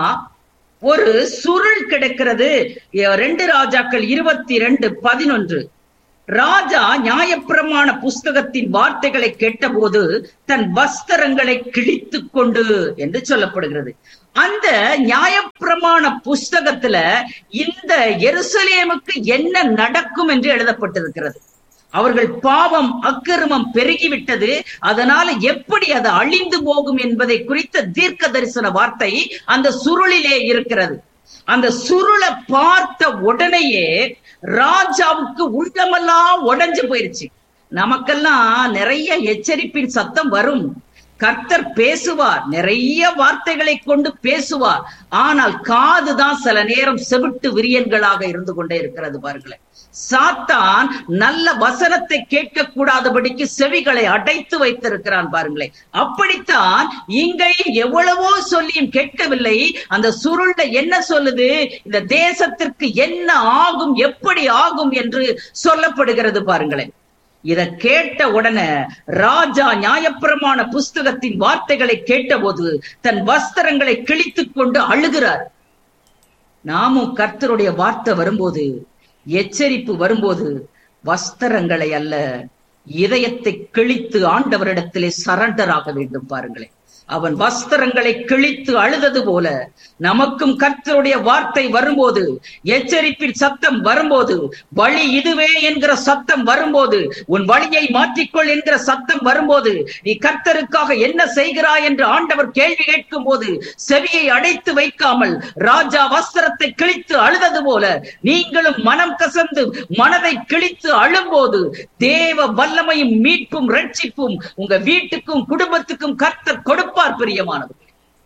ஒரு சுருள் கிடைக்கிறது ரெண்டு ராஜாக்கள் இருபத்தி ரெண்டு பதினொன்று ராஜா நியாயப்பிரமாண புஸ்தகத்தின் வார்த்தைகளை கேட்டபோது தன் வஸ்திரங்களை கிழித்துக் கொண்டு என்று சொல்லப்படுகிறது அந்த நியாயப்பிரமாண புஸ்தகத்துல இந்த எருசலேமுக்கு என்ன நடக்கும் என்று எழுதப்பட்டிருக்கிறது அவர்கள் பாவம் அக்கிரமம் பெருகிவிட்டது அதனால எப்படி அது அழிந்து போகும் என்பதை குறித்த தீர்க்க தரிசன வார்த்தை அந்த சுருளிலே இருக்கிறது அந்த சுருளை பார்த்த உடனேயே ராஜாவுக்கு உள்ளமெல்லாம் உடைஞ்சு போயிருச்சு நமக்கெல்லாம் நிறைய எச்சரிப்பின் சத்தம் வரும் கர்த்தர் பேசுவார் நிறைய வார்த்தைகளை கொண்டு பேசுவார் ஆனால் காதுதான் சில நேரம் செவிட்டு விரியன்களாக இருந்து கொண்டே இருக்கிறது பாருங்களேன் சாத்தான் நல்ல வசனத்தை கேட்க கூடாதபடிக்கு செவிகளை அடைத்து வைத்திருக்கிறான் பாருங்களேன் அப்படித்தான் இங்கேயும் எவ்வளவோ சொல்லியும் கேட்கவில்லை அந்த சுருள்ல என்ன சொல்லுது இந்த தேசத்திற்கு என்ன ஆகும் எப்படி ஆகும் என்று சொல்லப்படுகிறது பாருங்களேன் இத கேட்ட உடனே ராஜா நியாயப்பிரமாண புஸ்தகத்தின் வார்த்தைகளை கேட்டபோது தன் வஸ்திரங்களை கிழித்துக் கொண்டு அழுகிறார் நாமும் கர்த்தருடைய வார்த்தை வரும்போது எச்சரிப்பு வரும்போது வஸ்திரங்களை அல்ல இதயத்தை கிழித்து ஆண்டவரிடத்திலே சரண்டர் ஆக வேண்டும் பாருங்களேன் அவன் வஸ்திரங்களை கிழித்து அழுதது போல நமக்கும் கர்த்தருடைய வார்த்தை வரும்போது எச்சரிப்பின் சத்தம் வரும்போது வழி இதுவே என்கிற சத்தம் வரும்போது உன் வழியை மாற்றிக்கொள் என்கிற சத்தம் வரும்போது நீ கர்த்தருக்காக என்ன செய்கிறாய் என்று ஆண்டவர் கேள்வி கேட்கும் போது செவியை அடைத்து வைக்காமல் ராஜா வஸ்திரத்தை கிழித்து அழுதது போல நீங்களும் மனம் கசந்து மனதை கிழித்து அழும்போது தேவ வல்லமையும் மீட்பும் ரட்சிப்பும் உங்க வீட்டுக்கும் குடும்பத்துக்கும் கர்த்தர் கொடுப்பார் பிரியமானவர்களே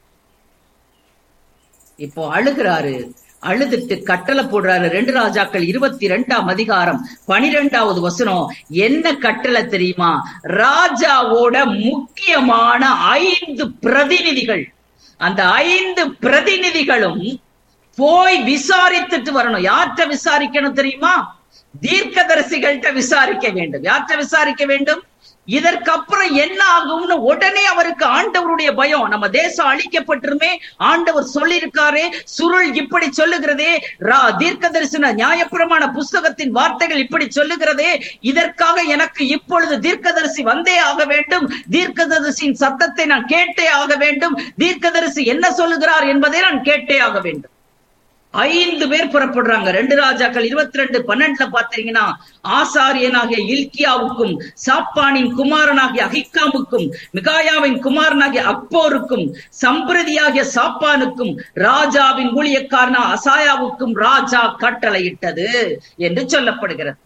இப்போ அழுகிறாரு அழுதுட்டு கட்டளை போடுறாரு ரெண்டு ராஜாக்கள் இருபத்தி ரெண்டாம் அதிகாரம் பனிரெண்டாவது வசனம் என்ன கட்டளை தெரியுமா ராஜாவோட முக்கியமான ஐந்து பிரதிநிதிகள் அந்த ஐந்து பிரதிநிதிகளும் போய் விசாரித்துட்டு வரணும் யார்கிட்ட விசாரிக்கணும் தெரியுமா தீர்க்கதரிசிகள்கிட்ட விசாரிக்க வேண்டும் யார்கிட்ட விசாரிக்க வேண்டும் இதற்கப்புறம் என்ன ஆகும்னு உடனே அவருக்கு ஆண்டவருடைய பயம் நம்ம தேசம் அழிக்கப்பட்டிருமே ஆண்டவர் சொல்லியிருக்காரே சுருள் இப்படி சொல்லுகிறதே ரா- தீர்க்க தரிசன நியாயப்பிரமாண புஸ்தகத்தின் வார்த்தைகள் இப்படி சொல்லுகிறதே இதற்காக எனக்கு இப்பொழுது தீர்க்கதரிசி வந்தே ஆக வேண்டும் தீர்க்கதரிசியின் சத்தத்தை நான் கேட்டே ஆக வேண்டும் தீர்க்கதரிசி என்ன சொல்லுகிறார் என்பதை நான் கேட்டே ஆக வேண்டும் ஐந்து பேர் புறப்படுறாங்க ரெண்டு ராஜாக்கள் இருபத்தி ரெண்டு பன்னெண்டுல பாத்தீங்கன்னா ஆசாரியனாகிய இல்கியாவுக்கும் சாப்பானின் குமாரனாகிய அகிக்காமுக்கும் மிகாயாவின் குமாரனாகிய அப்போருக்கும் சம்பிரதியாகிய சாப்பானுக்கும் ராஜாவின் ஊழியக்காரனா அசாயாவுக்கும் ராஜா கட்டளையிட்டது என்று சொல்லப்படுகிறது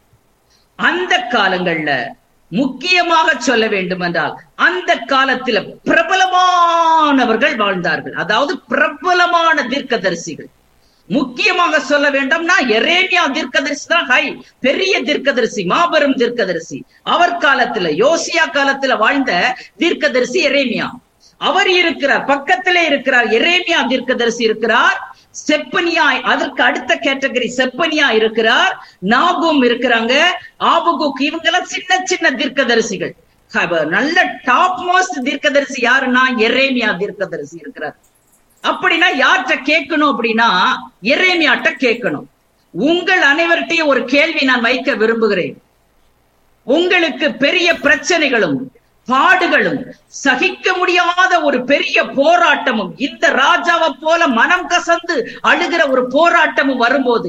அந்த காலங்கள்ல முக்கியமாக சொல்ல வேண்டும் என்றால் அந்த காலத்துல பிரபலமானவர்கள் வாழ்ந்தார்கள் அதாவது பிரபலமான தீர்க்கதரிசிகள் முக்கியமாக சொல்ல வேண்டும்னா எரேமியா தீர்க்கதரிசி தான் ஹை பெரிய தீர்க்கதரிசி மாபெரும் தீர்க்கதரிசி அவர் காலத்துல யோசியா காலத்துல வாழ்ந்த தீர்க்கதரிசி எரேமியா அவர் இருக்கிறார் பக்கத்திலே இருக்கிறார் எரேமியா தீர்க்கதரிசி இருக்கிறார் செப்பனியா அதற்கு அடுத்த கேட்டகரி செப்பனியா இருக்கிறார் நாகும் இருக்கிறாங்க ஆபுகுக் இவங்க எல்லாம் சின்ன சின்ன தீர்க்கதரிசிகள் ஹ- நல்ல டாப் மோஸ்ட் தீர்க்கதரிசி யாருன்னா எரேமியா தீர்க்கதரிசி இருக்கிறார் அப்படின்னா யார்கிட்ட கேட்கணும் அப்படின்னா எரேமியாட்ட கேட்கணும் உங்கள் அனைவர்கிட்டையும் ஒரு கேள்வி நான் வைக்க விரும்புகிறேன் உங்களுக்கு பெரிய பிரச்சனைகளும் பாடுகளும் சகிக்க முடியாத ஒரு பெரிய போராட்டமும் இந்த ராஜாவை போல மனம் கசந்து அழுகிற ஒரு போராட்டமும் வரும்போது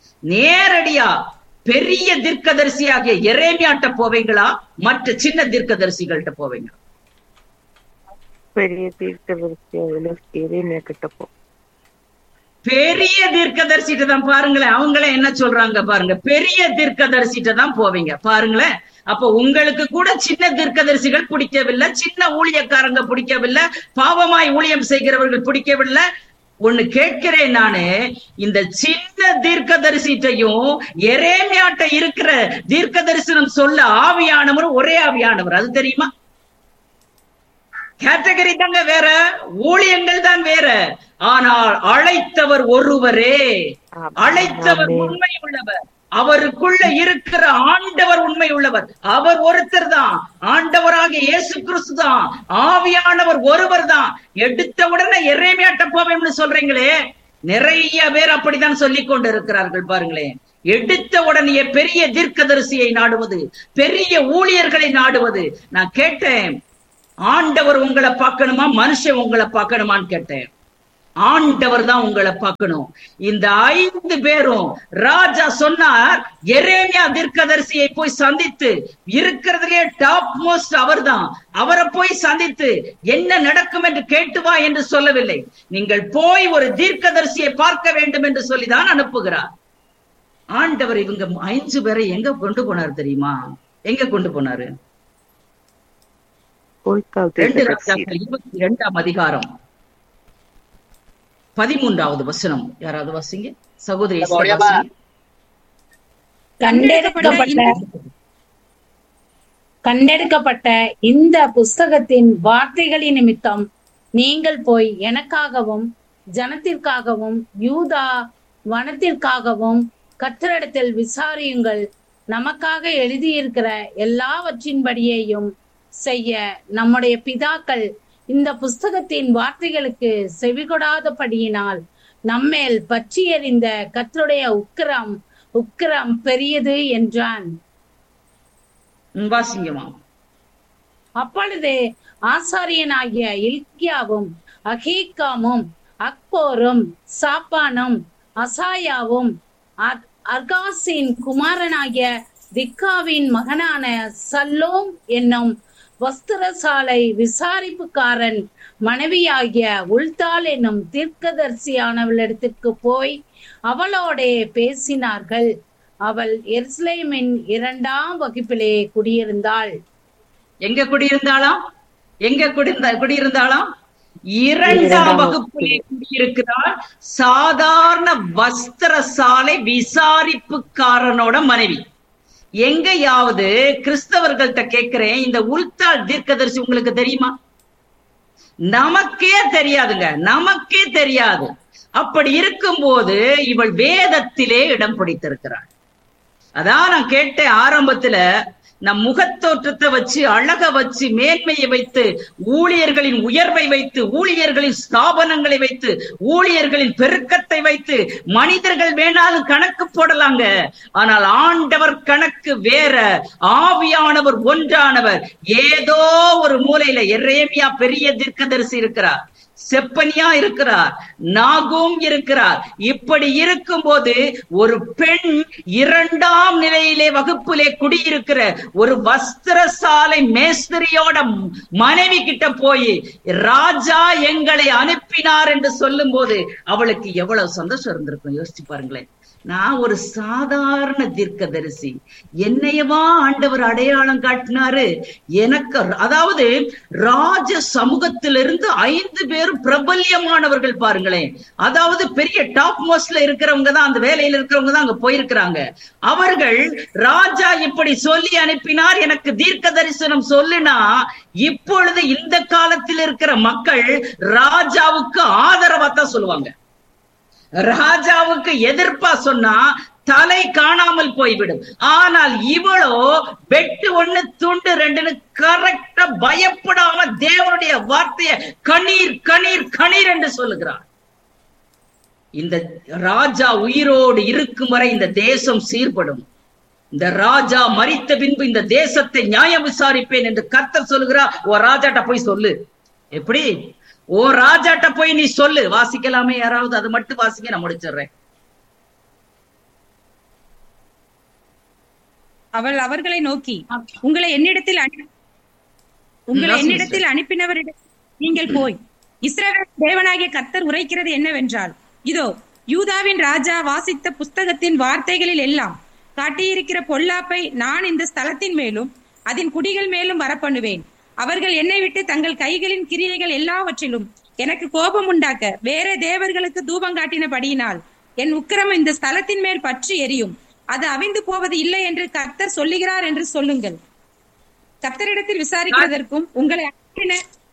நேரடியா பெரிய தீர்க்கதரிசியாகிய எரேமியாட்ட போவீங்களா மற்ற சின்ன தீர்க்கதரிசிகள்கிட்ட போவீங்களா பெரிய தீர்க்கதரிசியா எரேமியா கிட்ட போ பெரிய தீர்க்கதரிசிட்ட தான் பாருங்களேன் அவங்களே என்ன சொல்றாங்க பாருங்க பெரிய தீர்க்கதரிசிட்ட தான் போவீங்க பாருங்களேன் அப்ப உங்களுக்கு கூட சின்ன தீர்க்கதரிசிகள் பிடிக்கவில்லை சின்ன ஊழியக்காரங்க பிடிக்கவில்லை பாவமாய் ஊழியம் செய்கிறவர்கள் பிடிக்கவில்லை ஒண்ணு கேட்கிறேன் நானு இந்த சின்ன தீர்க்கதரிசிட்டையும் எரேமியாட்ட இருக்கிற தீர்க்க தரிசனம் சொல்ல ஆவியானவர் ஒரே ஆவியானவர் அது தெரியுமா கேட்டகரி தாங்க வேற ஊழியங்கள் தான் வேற ஆனால் அழைத்தவர் ஒருவரே அழைத்தவர் உண்மை உள்ளவர் அவருக்குள்ள இருக்கிற ஆண்டவர் உண்மை உள்ளவர் அவர் ஒருத்தர் தான் ஆண்டவராகிய இயேசு கிறிஸ்து தான் ஆவியானவர் ஒருவர் தான் எடுத்த உடனே எரேமியாட்ட போவேன்னு சொல்றீங்களே நிறைய பேர் அப்படித்தான் சொல்லிக் கொண்டு இருக்கிறார்கள் பாருங்களேன் எடுத்த உடனே பெரிய தீர்க்கதரிசியை நாடுவது பெரிய ஊழியர்களை நாடுவது நான் கேட்டேன் ஆண்டவர் உங்களை பார்க்கணுமா மனுஷன் உங்களை பார்க்கணுமான்னு கேட்டேன் ஆண்டவர் தான் உங்களை பார்க்கணும் இந்த ஐந்து பேரும் ராஜா சொன்னார் எரேமியா தீர்க்கதரிசியை போய் சந்தித்து இருக்கிறதுலே டாப் மோஸ்ட் அவர்தான் அவரை போய் சந்தித்து என்ன நடக்கும் என்று கேட்டு வா என்று சொல்லவில்லை நீங்கள் போய் ஒரு தீர்க்கதரிசியை பார்க்க வேண்டும் என்று சொல்லிதான் அனுப்புகிறார் ஆண்டவர் இவங்க ஐந்து பேரை எங்க கொண்டு போனார் தெரியுமா எங்க கொண்டு போனாரு போய்க்கால் ரெண்டு தீர்க்கதரிசி ராஜாக்கள் இருபத்தி இரண்டாம் அதிகாரம் பதிமூன்றாவது வசனம் யாராவது வாசிங்க சகோதரி எஸ்தர் வாசிங்க. கண்டெடுக்கப்பட்ட கண்டெடுக்கப்பட்ட இந்த புஸ்தகத்தின் வார்த்தைகளின் நிமித்தம் நீங்கள் போய் எனக்காகவும் ஜனத்திற்காகவும் யூதா வனத்திற்காகவும் கத்தரிடத்தில் விசாரியுங்கள் நமக்காக எழுதியிருக்கிற எல்லாவற்றின்படியேயும் செய்ய நம்முடைய பிதாக்கள் இந்த புஸ்தகத்தின் வார்த்தைகளுக்கு செவிகொடாதபடியினால் நம்மேல் பற்றி எறிந்த கத்தருடைய உக்கிரம் உக்கிரம் பெரியது என்றான் ம், வாசிங்கம்மா அப்பொழுது ஆசாரியனாகிய இல்கியாவும் அகீக்காமும் அக்போரும் சாப்பானும் அசாயாவும் அர்- அர்காசின் குமாரனாகிய திக்காவின் மகனான சல்லோம் என்னும் வஸ்திரசாலை விசாரிப்புக்காரன் மனைவியாகிய உள்தாள் என்னும் தீர்க்கதரிசியானவளிடத்திற்கு போய் அவளோடே பேசினார்கள் அவள் எருசலேமின் இரண்டாம் வகுப்பிலே குடியிருந்தாள் எங்க குடியிருந்தாளாம் எங்க குடியிருந்தா குடியிருந்தாளாம் இரண்டாம் வகுப்பிலே குடியிருக்கிறாள் சாதாரண வஸ்திர சாலை விசாரிப்புக்காரனோட மனைவி எங்கேயாவது கிறிஸ்தவர்கள்ட்ட கேக்குறேன் இந்த உள்தாள் தீர்க்கதரிசி உங்களுக்கு தெரியுமா நமக்கே தெரியாதுங்க நமக்கே தெரியாது அப்படி இருக்கும்போது இவள் வேதத்திலே இடம் பிடித்திருக்கிறாள் அதான் நான் கேட்டேன் ஆரம்பத்துல நம் முகத்தோற்றத்தை வச்சு அழக வச்சு மேன்மையை வைத்து ஊழியர்களின் உயர்வை வைத்து ஊழியர்களின் ஸ்தாபனங்களை வைத்து ஊழியர்களின் பெருக்கத்தை வைத்து மனிதர்கள் வேணாலும் கணக்கு போடலாங்க ஆனால் ஆண்டவர் கணக்கு வேற ஆவியானவர் ஒன்றானவர் ஏதோ ஒரு மூலையில எரேமியா பெரிய தீர்க்கதரிசி இருக்கிறார் செப்பனியா இருக்கிறார் நாகும் இருக்கிறார் இப்படி இருக்கும்போது ஒரு பெண் இரண்டாம் நிலையிலே வகுப்பிலே குடியிருக்கிற ஒரு வஸ்திர சாலை மேஸ்திரியோட மனைவி கிட்ட போய் ராஜா எங்களை அனுப்பினார் என்று சொல்லும் போது அவளுக்கு எவ்வளவு சந்தோஷம் இருந்திருக்கும் யோசிச்சு பாருங்களேன் நான் ஒரு சாதாரண தீர்க்கதரிசி என்னையவா ஆண்டவர் அடையாளம் காட்டினாரு எனக்கு அதாவது ராஜ சமூகத்திலிருந்து ஐந்து பேரும் பிரபல்யமானவர்கள் பாருங்களேன் அதாவது பெரிய டாப் மோஸ்ட்ல இருக்கிறவங்க தான் அந்த வேலையில இருக்கிறவங்க தான் அங்க போயிருக்கிறாங்க அவர்கள் ராஜா இப்படி சொல்லி அனுப்பினார் எனக்கு தீர்க்க தரிசனம் சொல்லுனா இப்பொழுது இந்த காலத்தில் இருக்கிற மக்கள் ராஜாவுக்கு ஆதரவா தான் சொல்லுவாங்க ராஜாவுக்கு எதிர்ப்பா சொன்னா தலை காணாமல் போய்விடும் ஆனால் இவளோ வெட்டு ஒண்ணு துண்டு ரெண்டுன்னு கரெக்டா பயப்படாம தேவனுடைய வார்த்தைய கண்ணீர் கண்ணீர் கண்ணீர் என்று சொல்லுகிறார் இந்த ராஜா உயிரோடு இருக்கும் வரை இந்த தேசம் சீர்படும் இந்த ராஜா மரித்த பின்பு இந்த தேசத்தை நியாயம் விசாரிப்பேன் என்று கர்த்தர் சொல்லுகிறார் ஓ ராஜாட்ட போய் சொல்லு எப்படி ஓ ராஜாட்ட போய் நீ சொல்லு வாசிக்கலாமே யாராவது அது மட்டும் வாசிக்க நான் முடிச்சிடுறேன் அவள் அவர்களை நோக்கி உங்களை என்னிடத்தில் அனு- உங்களை வாசிங்க என்னிடத்தில் அனுப்பினவரிடம் நீங்கள் போய் இஸ்ரவேல் தேவனாகிய கர்த்தர் உரைக்கிறது என்னவென்றால் இதோ யூதாவின் ராஜா வாசித்த புஸ்தகத்தின் வார்த்தைகளில் எல்லாம் காட்டியிருக்கிற பொல்லாப்பை நான் இந்த ஸ்தலத்தின் மேலும் அதன் குடிகள் மேலும் வரப்பண்ணுவேன் அவர்கள் என்னை விட்டு தங்கள் கைகளின் கிரியைகள் எல்லாவற்றிலும் எனக்கு கோபம் உண்டாக்க வேற தேவர்களுக்கு தூபம் காட்டினபடியினால் என் உக்கிரம் இந்த ஸ்தலத்தின் மேல் பற்றி எரியும் அது அவிந்து போவது இல்லை என்று கர்த்தர் சொல்லுகிறார் என்று சொல்லுங்கள் கர்த்தரிடத்தில் விசாரிக்கிறதற்கும் உங்களை அனுப்பின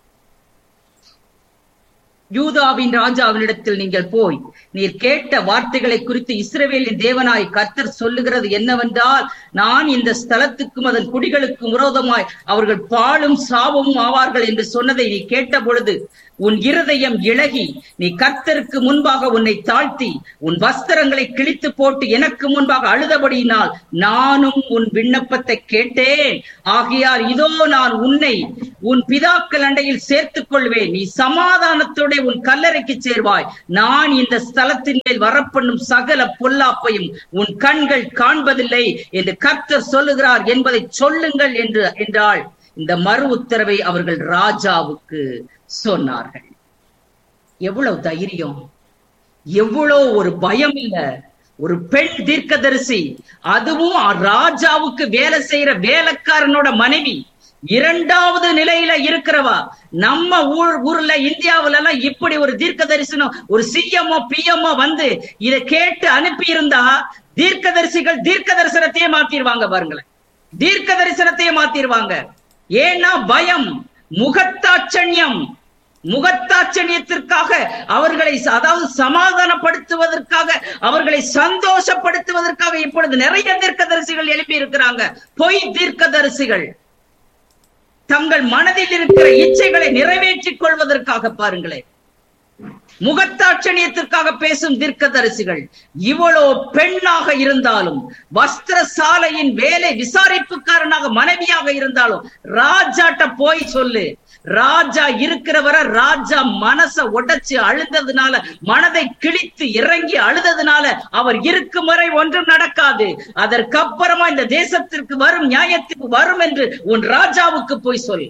யூதாவின் ராஜாவினிடத்தில் நீங்கள் போய் நீர் கேட்ட வார்த்தைகளை குறித்து இஸ்ரவேலின் தேவனாய் கர்த்தர் சொல்லுகிறது என்னவென்றால் நான் இந்த ஸ்தலத்துக்கும் அதன் குடிகளுக்கும் விரோதமாய் அவர்கள் பாலும் சாபமும் ஆவார்கள் என்று சொன்னதை நீ கேட்ட பொழுது உன் இருதயம் இழகி நீ கர்த்தருக்கு முன்பாக உன்னை தாழ்த்தி உன் வஸ்திரங்களை கிழித்து போட்டு எனக்கு முன்பாக அழுதபடியினால் நானும் உன் விண்ணப்பத்தை கேட்டேன் ஆகையால் இதோ நான் உன்னை உன் பிதாக்கள் அண்டையில் சேர்த்துக் கொள்வேன் நீ சமாதானத்தோட உன் கல்லறைக்கு சேர்வாய் நான் இந்த ஸ்தலத்தின் மேல் வரப்பண்ணும் சகல பொல்லாப்பையும் உன் கண்கள் காண்பதில்லை என்று கர்த்தர் சொல்லுகிறார் என்பதை சொல்லுங்கள் என்று என்றாள் இந்த மறு உத்தரவை அவர்கள் ராஜாவுக்கு சொன்னார்கள் எவ்வளவு தைரியம் எவ்வளவு ஒரு பயம் இல்ல ஒரு பெண் தீர்க்கதரிசி அதுவும் ராஜாவுக்கு வேலை செய்யற வேலைக்காரனோட மனைவி இரண்டாவது நிலையில இருக்கிறவா நம்ம ஊர் ஊர்ல இந்தியாவுல எல்லாம் இப்படி ஒரு தீர்க்க தரிசனம் ஒரு சிஎம்ஓ பிஎம்ஓ வந்து இதை கேட்டு அனுப்பி இருந்தா தீர்க்க தரிசிகள் தீர்க்க தரிசனத்தையே மாத்திருவாங்க பாருங்களேன் தீர்க்க தரிசனத்தையே மாத்திருவாங்க ஏன்னா பயம் முகத்தாட்சண்யம் முகத்தாட்சணியத்திற்காக அவர்களை அதாவது சமாதானப்படுத்துவதற்காக அவர்களை சந்தோஷப்படுத்துவதற்காக இப்பொழுது நிறைய தீர்க்கதரிசிகள் எழுப்பி இருக்கிறாங்க பொய் தீர்க்கதரிசிகள் தங்கள் மனதில் இருக்கிற இச்சைகளை நிறைவேற்றிக் கொள்வதற்காக பாருங்களேன் முகத்தாட்சணியத்திற்காக பேசும் தீர்க்கதரிசிகள் இவ்வளோ பெண்ணாக இருந்தாலும் வஸ்திர சாலையின் வேலை விசாரிப்புக்காரனாக மனைவியாக இருந்தாலும் ராஜாட்ட போய் சொல்லு ராஜா இருக்கிறவரை ராஜா மனச உடைச்சு அழுந்ததுனால மனதை கிழித்து இறங்கி அழுததுனால அவர் இருக்கும் வரை ஒன்றும் நடக்காது அதற்கப்புறமா இந்த தேசத்திற்கு வரும் நியாயத்திற்கு வரும் என்று உன் ராஜாவுக்கு போய் சொல்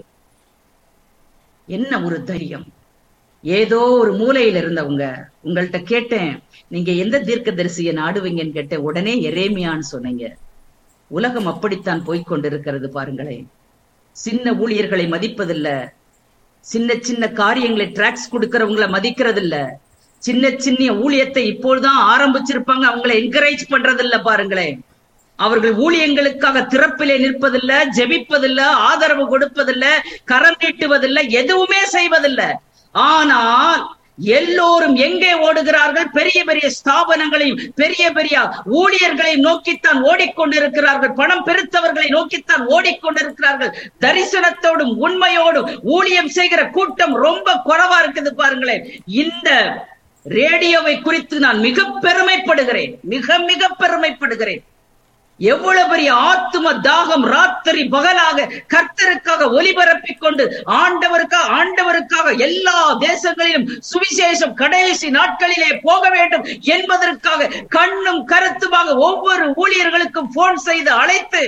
என்ன ஒரு தைரியம் ஏதோ ஒரு மூலையில இருந்தவங்க உங்கள்கிட்ட கேட்டேன் நீங்க எந்த தீர்க்க தரிசிய நாடுவீங்கன்னு கேட்டேன் உடனே எரேமியான்னு சொன்னீங்க உலகம் அப்படித்தான் போய்கொண்டிருக்கிறது பாருங்களேன் சின்ன ஊழியர்களை மதிப்பதில்ல சின்ன சின்ன காரியங்களை டிராக்ஸ் கொடுக்கறவங்களை மதிக்கிறது இல்ல சின்ன சின்ன ஊழியத்தை இப்பொழுதுதான் ஆரம்பிச்சிருப்பாங்க அவங்களை என்கரேஜ் பண்றது இல்ல பாருங்களேன் அவர்கள் ஊழியங்களுக்காக திறப்பிலே நிற்பதில்லை ஜெபிப்பதில்லை ஆதரவு கொடுப்பதில்லை கரம் நீட்டுவதில்லை எதுவுமே செய்வதில்லை ஆனால் எல்லோரும் எங்கே ஓடுகிறார்கள் பெரிய பெரிய ஸ்தாபனங்களையும் பெரிய பெரிய ஊழியர்களையும் நோக்கித்தான் ஓடிக்கொண்டிருக்கிறார்கள் பணம் பெருத்தவர்களை நோக்கித்தான் ஓடிக்கொண்டிருக்கிறார்கள் தரிசனத்தோடும் உண்மையோடும் ஊழியம் செய்கிற கூட்டம் ரொம்ப குறைவா இருக்குது பாருங்களேன் இந்த ரேடியோவை குறித்து நான் மிக பெருமைப்படுகிறேன் மிக மிக பெருமைப்படுகிறேன் எவ்வளவு பெரிய ஆத்தும தாகம் ராத்திரி பகலாக கர்த்தருக்காக ஒலிபரப்பிக் கொண்டு ஆண்டவருக்காக ஆண்டவருக்காக எல்லா தேசங்களிலும் சுவிசேஷம் கடைசி நாட்களிலே போக வேண்டும் என்பதற்காக கண்ணும் கருத்துமாக ஒவ்வொரு ஊழியர்களுக்கும் போன் செய்து அழைத்து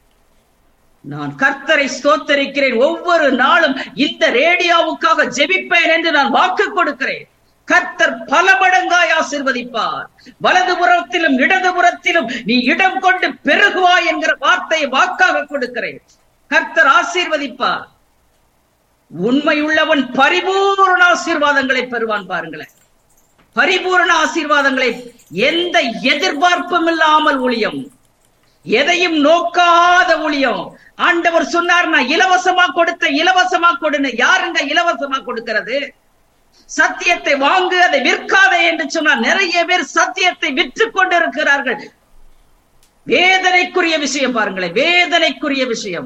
நான் கர்த்தரை ஸ்தோத்தரிக்கிறேன் ஒவ்வொரு நாளும் இந்த ரேடியோவுக்காக ஜெபிப்பேன் என்று நான் வாக்கு கொடுக்கிறேன் கர்த்தர் பல மடங்காய் ஆசிர்வதிப்பார் வலதுபுறத்திலும் இடதுபுறத்திலும் நீ இடம் கொண்டு பெருகுவாய் என்கிற வார்த்தையை வாக்காக கொடுக்கிறேன் கர்த்தர் ஆசீர்வதிப்பார் உண்மையுள்ளவன் பரிபூர்ண ஆசீர்வாதங்களை பெறுவான் பாருங்களேன் பரிபூர்ண ஆசீர்வாதங்களை எந்த எதிர்பார்ப்பும் இல்லாமல் ஊழியம் எதையும் நோக்காத ஊழியம் ஆண்டவர் சொன்னார் நான் இலவசமா கொடுத்த இலவசமா கொடுன்னு யாருங்க இலவசமா கொடுக்கிறது சத்தியத்தை வாங்கு அதை விற்காதே என்று சொன்னால் நிறைய பேர் சத்தியத்தை விற்று கொண்டிருக்கிறார்கள் வேதனைக்குரிய விஷயம் பாருங்களேன் வேதனைக்குரிய விஷயம்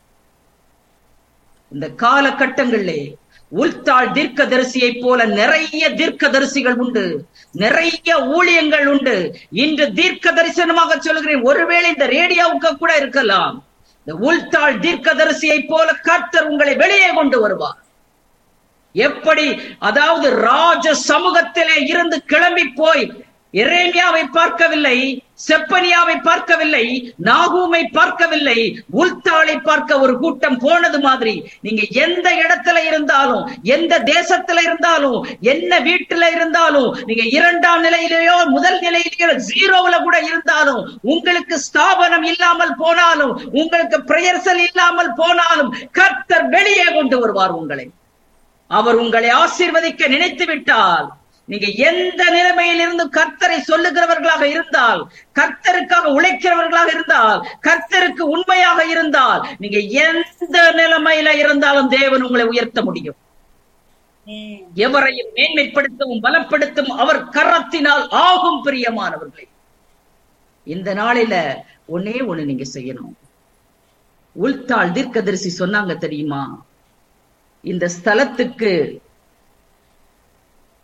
இந்த காலகட்டங்களிலே உள்தாள் தீர்க்க தரிசியை போல நிறைய தீர்க்க தரிசிகள் உண்டு நிறைய ஊழியங்கள் உண்டு இன்று தீர்க்க தரிசனமாக சொல்கிறேன் ஒருவேளை இந்த ரேடியோவுக்கு கூட இருக்கலாம் இந்த உள்தாள் தீர்க்க தரிசியை போல கர்த்தர் உங்களை வெளியே கொண்டு வருவார் எப்படி அதாவது ராஜ சமூகத்திலே இருந்து கிளம்பி போய் எரேமியாவை பார்க்கவில்லை செப்பனியாவை பார்க்கவில்லை நாகூமை பார்க்கவில்லை உள்தாளை பார்க்க ஒரு கூட்டம் போனது மாதிரி நீங்க எந்த இடத்துல இருந்தாலும் எந்த தேசத்துல இருந்தாலும் என்ன வீட்டுல இருந்தாலும் நீங்க இரண்டாம் நிலையிலேயோ முதல் நிலையிலேயோ ஜீரோவுல கூட இருந்தாலும் உங்களுக்கு ஸ்தாபனம் இல்லாமல் போனாலும் உங்களுக்கு பிரயர்சல் இல்லாமல் போனாலும் கர்த்தர் வெளியே கொண்டு வருவார் உங்களை அவர் உங்களை ஆசீர்வதிக்க நினைத்து விட்டால் நீங்க எந்த நிலைமையில் இருந்து கர்த்தரை சொல்லுகிறவர்களாக இருந்தால் கர்த்தருக்காக உழைக்கிறவர்களாக இருந்தால் கர்த்தருக்கு உண்மையாக இருந்தால் நீங்க எந்த நிலைமையில இருந்தாலும் தேவன் உங்களை உயர்த்த முடியும் எவரையும் மேன்மைப்படுத்தவும் பலப்படுத்தும் அவர் கரத்தினால் ஆகும் பிரியமானவர்களே இந்த நாளில ஒன்னே ஒண்ணு நீங்க செய்யணும் உள்தாள் தீர்க்கதரிசி சொன்னாங்க தெரியுமா இந்த ஸ்தலத்துக்கு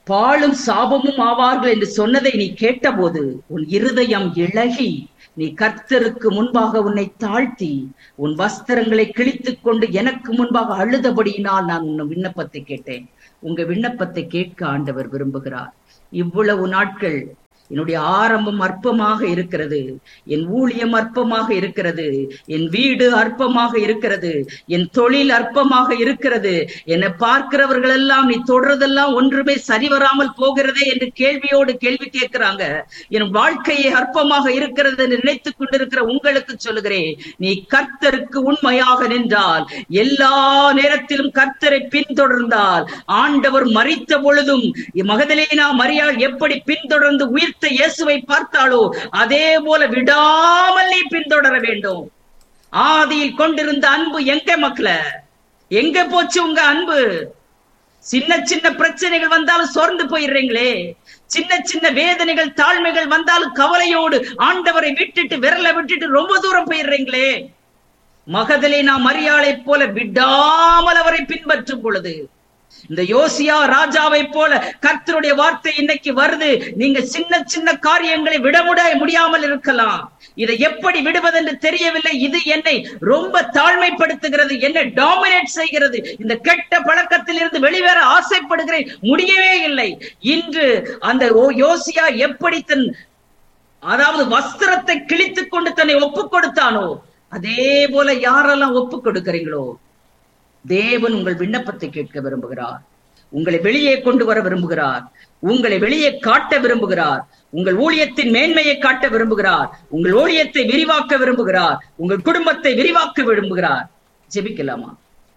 பாழும் சாபமும் ஆவார்கள் என்று சொன்னதை நீ கேட்டபோது உன் இருதயம் இழகி நீ கர்த்தருக்கு முன்பாக உன்னை தாழ்த்தி உன் வஸ்திரங்களை கிழித்துக் கொண்டு எனக்கு முன்பாக அழுதபடியினால் நான் உன் விண்ணப்பத்தை கேட்டேன் உங்க விண்ணப்பத்தை கேட்க ஆண்டவர் விரும்புகிறார் இவ்வளவு நாட்கள் என்னுடைய ஆரம்பம் அற்பமாக இருக்கிறது என் ஊழியம் அற்பமாக இருக்கிறது என் வீடு அற்பமாக இருக்கிறது என் தொழில் அற்பமாக இருக்கிறது என்னை பார்க்கிறவர்கள் எல்லாம் நீ தொடர்றதெல்லாம் ஒன்றுமே சரிவராமல் போகிறதே என்று கேள்வியோடு கேள்வி கேட்கிறாங்க என் வாழ்க்கையே அற்பமாக இருக்கிறது என்று நினைத்துக் கொண்டிருக்கிற உங்களுக்கு சொல்லுகிறேன் நீ கர்த்தருக்கு உண்மையாக நின்றால் எல்லா நேரத்திலும் கர்த்தரை பின்தொடர்ந்தால் ஆண்டவர் மறித்த பொழுதும் மகதலேனா மரியாள் எப்படி பின்தொடர்ந்து உயிர்த்த இயேசுவை பார்த்தாளோ அதே போல விடாமல் நீ பின்தொடர வேண்டும் ஆதியில் கொண்டிருந்த அன்பு எங்க மக்கள எங்க போச்சு உங்க அன்பு சின்ன சின்ன பிரச்சனைகள் வந்தாலும் சோர்ந்து போயிடுறீங்களே சின்ன சின்ன வேதனைகள் தாழ்மைகள் வந்தாலும் கவலையோடு ஆண்டவரை விட்டுட்டு விரல விட்டுட்டு ரொம்ப தூரம் போயிடுறீங்களே மகதலே நாம் மரியாளை போல விடாமல் அவரை பின்பற்றும் பொழுது இந்த யோசியா ராஜாவை போல கர்த்தருடைய வார்த்தை இன்னைக்கு வருது நீங்க சின்ன சின்ன காரியங்களை விட முட முடியாமல் இருக்கலாம் இதை எப்படி விடுவதென்று தெரியவில்லை இது என்னை ரொம்ப தாழ்மைப்படுத்துகிறது என்னை டாமினேட் செய்கிறது இந்த கெட்ட பழக்கத்தில் இருந்து வெளிவர ஆசைப்படுகிறேன் முடியவே இல்லை இன்று அந்த ஓ- யோசியா எப்படி தன் அதாவது வஸ்திரத்தை கிழித்துக் கொண்டு தன்னை ஒப்பு கொடுத்தானோ அதே போல யாரெல்லாம் ஒப்பு கொடுக்கிறீங்களோ தேவன் உங்கள் விண்ணப்பத்தை கேட்க விரும்புகிறார் உங்களை வெளியே கொண்டு வர விரும்புகிறார் உங்களை வெளியே காட்ட விரும்புகிறார் உங்கள் ஊழியத்தின் மேன்மையை காட்ட விரும்புகிறார் உங்கள் ஊழியத்தை விரிவாக்க விரும்புகிறார் உங்கள் குடும்பத்தை விரிவாக்க விரும்புகிறார் ஜெபிக்கலாமா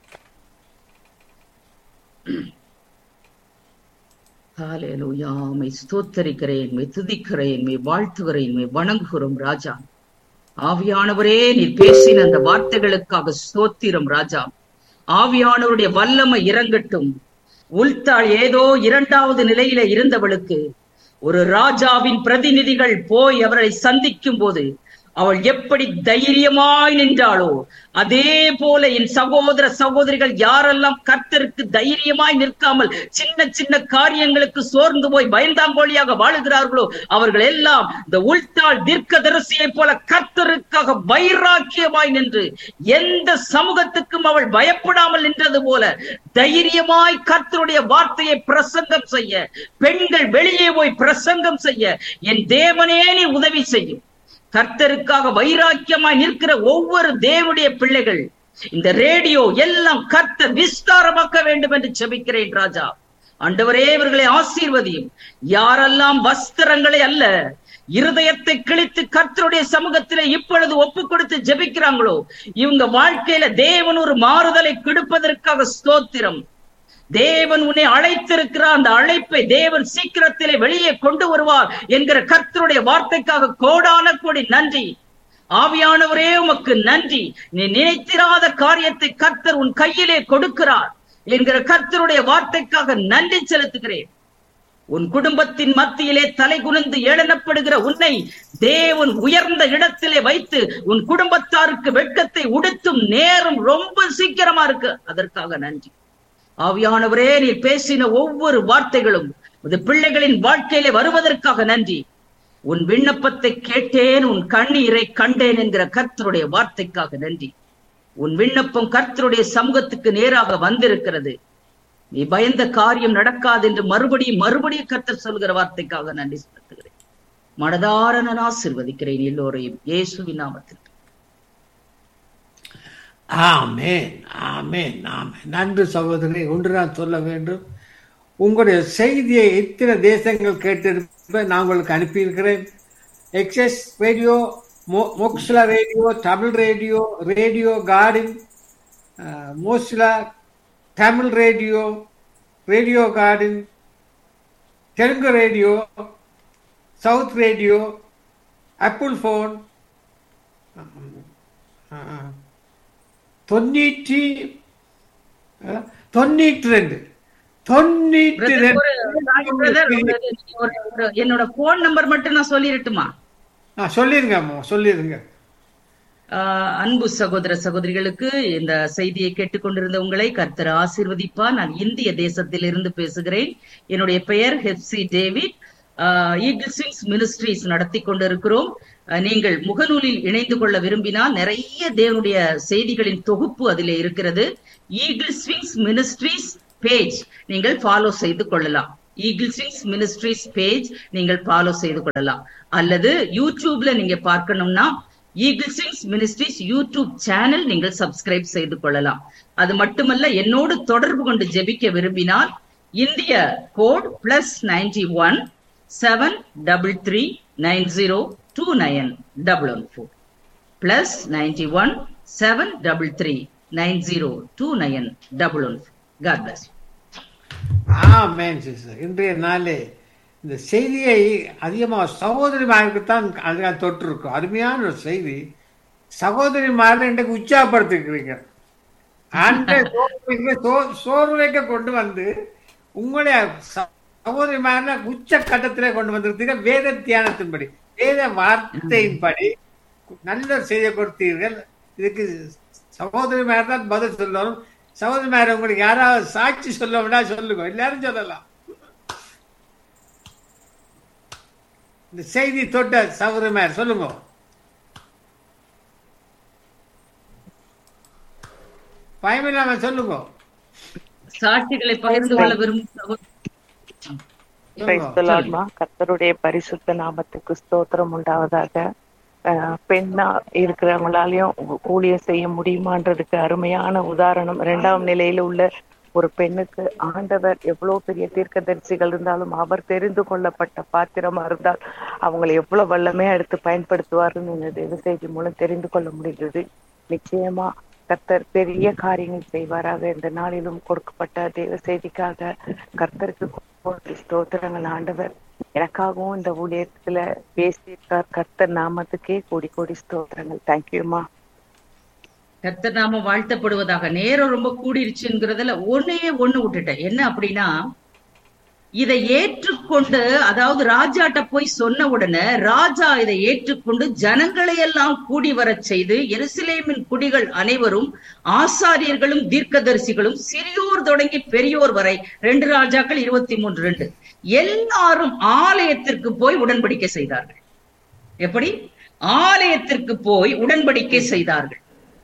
ஹalleluya மை ஸ்தோத்தரிக்கிறேன் மை துதிக்கிறேன் மை வாழ்த்துகிறேன் மை வணங்குகிறோம் ராஜா ஆவியானவரே நீர் பேசின அந்த வார்த்தைகளுக்காக ஸ்தோத்திரம் ராஜா ஆவியானவருடைய வல்லமை இறங்கட்டும் உள்தாள் ஏதோ இரண்டாவது நிலையில இருந்தவளுக்கு ஒரு ராஜாவின் பிரதிநிதிகள் போய் அவரை சந்திக்கும் போது அவள் எப்படி தைரியமாய் நின்றாளோ அதே போல என் சகோதர சகோதரிகள் யாரெல்லாம் கர்த்தருக்கு தைரியமாய் நிற்காமல் சின்ன சின்ன காரியங்களுக்கு சோர்ந்து போய் பயந்தாங்கோழியாக வாழுகிறார்களோ அவர்கள் எல்லாம் இந்த உள்தாள் தீர்க்கதரிசியை போல கர்த்தருக்காக வைராக்கியமாய் நின்று எந்த சமூகத்துக்கும் அவள் பயப்படாமல் நின்றது போல தைரியமாய் கர்த்தருடைய வார்த்தையை பிரசங்கம் செய்ய பெண்கள் வெளியே போய் பிரசங்கம் செய்ய என் தேவனே நீ உதவி செய்யும் கர்த்தருக்காக வைராக்கியமாய் நிற்கிற ஒவ்வொரு தேவனுடைய பிள்ளைகள் இந்த ரேடியோ எல்லாம் கர்த்தர் விஸ்தாரமாக்க வேண்டும் என்று செபிக்கிறேன் ராஜா ஆண்டவரே இவர்களை ஆசீர்வதியும் யாரெல்லாம் வஸ்திரங்களை அல்ல இருதயத்தை கிழித்து கர்த்தருடைய சமூகத்திலே இப்பொழுது ஒப்பு கொடுத்து ஜெபிக்கிறாங்களோ இவங்க வாழ்க்கையில தேவன் ஒரு மாறுதலை கொடுப்பதற்காக ஸ்தோத்திரம் தேவன் உன்னை அழைத்திருக்கிறார் அந்த அழைப்பை தேவன் சீக்கிரத்திலே வெளியே கொண்டு வருவார் என்கிற கர்த்தருடைய வார்த்தைக்காக கோடான கோடி நன்றி ஆவியானவரே உமக்கு நன்றி நீ நினைத்திராத காரியத்தை கர்த்தர் உன் கையிலே கொடுக்கிறார் என்கிற கர்த்தருடைய வார்த்தைக்காக நன்றி செலுத்துகிறேன் உன் குடும்பத்தின் மத்தியிலே தலை குனிந்து ஏளனப்படுகிற உன்னை தேவன் உயர்ந்த இடத்திலே வைத்து உன் குடும்பத்தாருக்கு வெட்கத்தை உடுத்தும் நேரம் ரொம்ப சீக்கிரமா இருக்கு அதற்காக நன்றி ஆவியானவரே நீ பேசின ஒவ்வொரு வார்த்தைகளும் உன் பிள்ளைகளின் வாழ்க்கையிலே வருவதற்காக நன்றி உன் விண்ணப்பத்தை கேட்டேன் உன் கண்ணீரை கண்டேன் என்கிற கர்த்தருடைய வார்த்தைக்காக நன்றி உன் விண்ணப்பம் கர்த்தருடைய சமூகத்துக்கு நேராக வந்திருக்கிறது நீ பயந்த காரியம் நடக்காது என்று மறுபடியும் மறுபடியும் கர்த்தர் சொல்கிற வார்த்தைக்காக நன்றி செலுத்துகிறேன் மனதார நான் ஆசிர்வதிக்கிறேன் எல்லோரையும் இயேசுவின் நாமத்தில் ஆமென் ஆமென் ஆமென் நன்றி சகோதரனை ஒன்று நான் சொல்ல வேண்டும் உங்களுடைய செய்தியை எத்தனை தேசங்கள் கேட்டிருப்ப நான் உங்களுக்கு அனுப்பியிருக்கிறேன் எக்ஸஸ் ரேடியோ மோக்ஸ்லா radio Tamil radio radio garden மோஸ்லா Tamil radio radio garden Telugu radio south radio apple phone தொண்ணூற்றி அஹ், தொண்ணூற்றி ரெண்டு தொண்ணூற்றி Brother, ஒரு- brother, ரெண்டு ஒரு- ஒரு- என்னோட போன் நம்பர் மட்டும் நான் சொல்லிடட்டுமா ஆ சொல்லிருங்க அம்மா சொல்லிருங்க ஆஹ் அன்பு சகோதர சகோதரிகளுக்கு இந்த செய்தியை கேட்டுக்கொண்டிருந்த உங்களை கர்த்தர் ஆசீர்வதிப்பா நான் இந்திய தேசத்தில் இருந்து பேசுகிறேன் என்னுடைய பெயர் ஹெப்சி டேவிட் ஈகிள் ஸ்விங்ஸ் மினிஸ்ட்ரிஸ் நடத்தி கொண்டிருக்கிறோம் அஹ் நீங்கள் முகநூலில் இணைந்து கொள்ள விரும்பினால் நிறைய தேவனுடைய செய்திகளின் தொகுப்பு அதிலே இருக்கிறது ஈகிள் ஸ்விங்ஸ் மினிஸ்ட்ரிஸ் பேஜ் நீங்கள் ஃபாலோ செய்து கொள்ளலாம் ஈகிள் ஸ்விங்ஸ் மினிஸ்ட்ரிஸ் பேஜ் நீங்கள் ஃபாலோ செய்து கொள்ளலாம் அல்லது யூடியூப்ல நீங்க பார்க்கணும்னா ஈகிள் ஸ்விங்ஸ் மினிஸ்ட்ரிஸ் யூடியூப் சேனல் நீங்கள் சப்ஸ்கிரைப் செய்து கொள்ளலாம் அது மட்டுமல்ல என்னோடு தொடர்பு கொண்டு ஜெபிக்க விரும்பினால் இந்திய code plus ninety one seven double three nine zero two nine double one four plus ninety one seven double three nine zero two nine double one God bless amen sister இன்றைய நாளே இந்த செய்தியை அதிகமாக சகோதரிமாருக்குத்தான் அதுக்காக தொட்டிருக்கும் அருமையான ஒரு செய்தி சகோதரிமாரை இன்றைக்கு உற்சாகப்படுத்திருக்கிறீங்க ஆண்ட சோறு வைக்க கொண்டு வந்து உங்களுடைய சகோதரிமார உச்ச கட்டத்திலே கொண்டு வந்திருக்கீங்க வேத தியானத்தின்படி வேத வார்த்தையின்படி நல்ல செய்ய கொடுத்தீர்கள் இதுக்கு சகோதரிமார் தான் பதில் சொல்லணும் சகோதரிமார் உங்களுக்கு யாராவது சாட்சி சொல்ல விடா சொல்லுங்க எல்லாரும் சொல்லலாம் இந்த செய்தி தொட்ட சகோதரிமார் சொல்லுங்க பயமில்லாம சொல்லுங்க சாட்சிகளை பகிர்ந்து கொள்ள விரும்பும் சகோதரி Praise the Lord, மா. கர்த்தருடைய பரிசுத்த நாமத்துக்கு ஸ்தோத்திரம் உண்டாவதாக அஹ், பெண்ணா இருக்கிறவங்களாலையும் ஊ- ஊழியம் செய்ய முடியுமான்றதுக்கு அருமையான உதாரணம் இரண்டாம் நிலையில உள்ள ஒரு பெண்ணுக்கு ஆண்டவர் எவ்வளவு பெரிய தீர்க்கதரிசிகள் இருந்தாலும் அவர் தெரிந்து கொள்ளப்பட்ட பாத்திரமா இருந்தால் அவங்களை எவ்வளவு வல்லமையா எடுத்து பயன்படுத்துவாருன்னு இந்த தேவ செய்தி மூலம் தெரிந்து கொள்ள முடிந்தது நிச்சயமா கர்த்தர் பெரிய காரியங்கள் செய்வாராக இந்த நாளிலும் கொடுக்கப்பட்ட தேவ செய்திக்காக கர்த்தருக்கு கோடி ஸ்தோத்திரங்கள் ஆண்டவர் எனக்காகவும் இந்த ஊழியத்துல பேசியிருக்கார் கர்த்தர் நாமத்துக்கே கோடி கோடி ஸ்தோத்திரங்கள் தேங்க்யூமா கர்த்தர் நாம வாழ்த்தப்படுவதாக நேரம் ரொம்ப கூடிருச்சுங்கிறதுல ஒன்னே ஒண்ணு விட்டுட்டேன் என்ன அப்படின்னா இதை ஏற்றுக்கொண்டு அதாவது ராஜாட்ட போய் சொன்ன உடனே ராஜா இதை ஏற்றுக்கொண்டு ஜனங்களை எல்லாம் கூடி வரச் செய்து எருசலேமின் குடிகள் அனைவரும் ஆசாரியர்களும் தீர்க்கதரிசிகளும் சிறியோர் தொடங்கி பெரியோர் வரை ரெண்டு ராஜாக்கள் இருபத்தி மூன்று ரெண்டு எல்லாரும் ஆலயத்திற்கு போய் உடன்படிக்கை செய்தார்கள் எப்படி ஆலயத்திற்கு போய் உடன்படிக்கை செய்தார்கள்